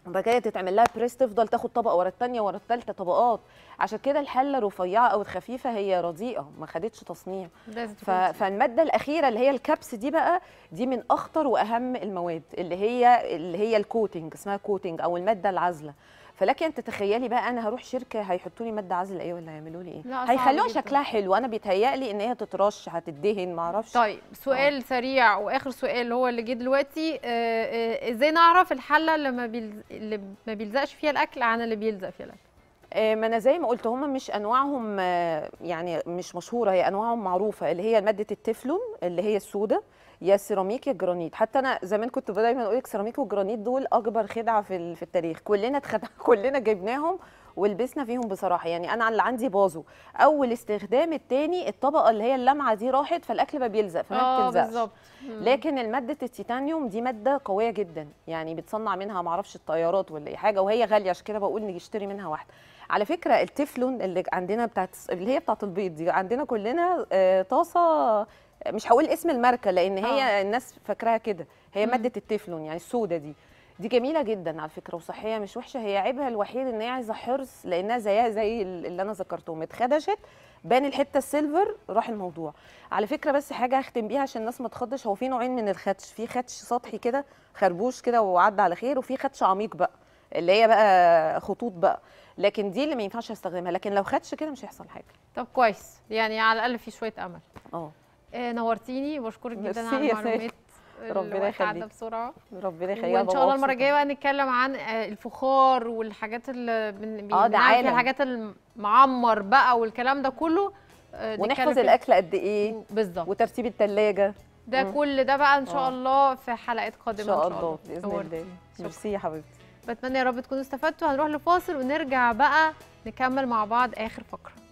وبعد كده تتعمل لها بريس تفضل تاخد طبقه ورا الثانيه ورا الثالثه طبقات عشان كده الحله الرفيعه او الخفيفه هي رديئه ما خدتش تصنيع لازم ف... تكون فالماده الاخيره اللي هي الكبس دي بقى دي من اخطر واهم المواد اللي هي اللي هي الكوتنج اسمها كوتنج او الماده العازله فلكن تتخيلي بقى انا هروح شركه هيحطوا لي ماده عازله ايه ولا هيعملوا لي ايه لا، صعب هيخلوها جداً. شكلها حلو انا بيتهيألي ان هي تترش هتدهن ما اعرفش طيب سؤال سريع واخر سؤال هو اللي جه دلوقتي آه، آه، ازاي نعرف الحله اللي ما بيلز... اللي ما بيلزقش فيها الاكل عن اللي بيلزق فيها الاكل آه، ما انا زي ما قلت هم مش انواعهم آه، يعني مش مشهوره هي انواعهم معروفه اللي هي ماده التeflon اللي هي السوداء يا السيراميك يا الجرانيت حتى انا زمان كنت دايما اقول لك السيراميك والجرانيت دول اكبر خدعه في ال- في التاريخ كلنا اتخدع كلنا جبناهم ولبسنا فيهم بصراحه يعني انا اللي عندي باظوا اول استخدام التاني الطبقه اللي هي اللمعه دي راحت فالاكل بقى بيلزق فما اه بتلزقش بالظبط مم. لكن الماده التيتانيوم دي ماده قويه جدا يعني بتصنع منها معرفش الطيارات ولا اي حاجه وهي غاليه عشان كده بقول نشتري منها واحده على فكره التeflon اللي عندنا بتاعت اللي هي بتاعت البيض دي عندنا كلنا آه، طاسه مش هقول اسم الماركه لان هي آه. الناس فاكراها كده هي مم. ماده التeflon يعني السودا دي دي جميله جدا على فكره وصحيه مش وحشه هي عيبها الوحيد ان هي عايزه حرص لانها زيها زي اللي انا ذكرتهم اتخدشت بان الحته السيلفر راح الموضوع على فكره بس حاجه هختم بيها عشان الناس ما تخضش هو في نوعين من الخدش في خدش سطحي كده خربوش كده وعدى على خير وفي خدش عميق بقى اللي هي بقى خطوط بقى لكن دي اللي ما ينفعش استخدمها لكن لو خدش كده مش هيحصل حاجه طب كويس يعني على الاقل في شويه امل اه آه، نورتيني وبشكرك جدا ميرسي على يا المعلومات ربنا الوقت عدى يخليك. بسرعه ربنا يخليها وان شاء الله المره الجايه بقى نتكلم عن آه، الفخار والحاجات اللي بن- آه، ده بنعمل فيها عالم. الحاجات المعمر بقى والكلام ده كله آه، نتكلم ونحفظ فيه. الاكل قد ايه بالظبط وترتيب الثلاجه ده مم. كل ده بقى ان شاء آه. الله في حلقات ان قادمه شاء الله باذن نورتي. الله شكراً. ميرسي يا حبيبتي بتمنى يا رب تكونوا استفدتوا هنروح لفاصل ونرجع بقى نكمل مع بعض اخر فقره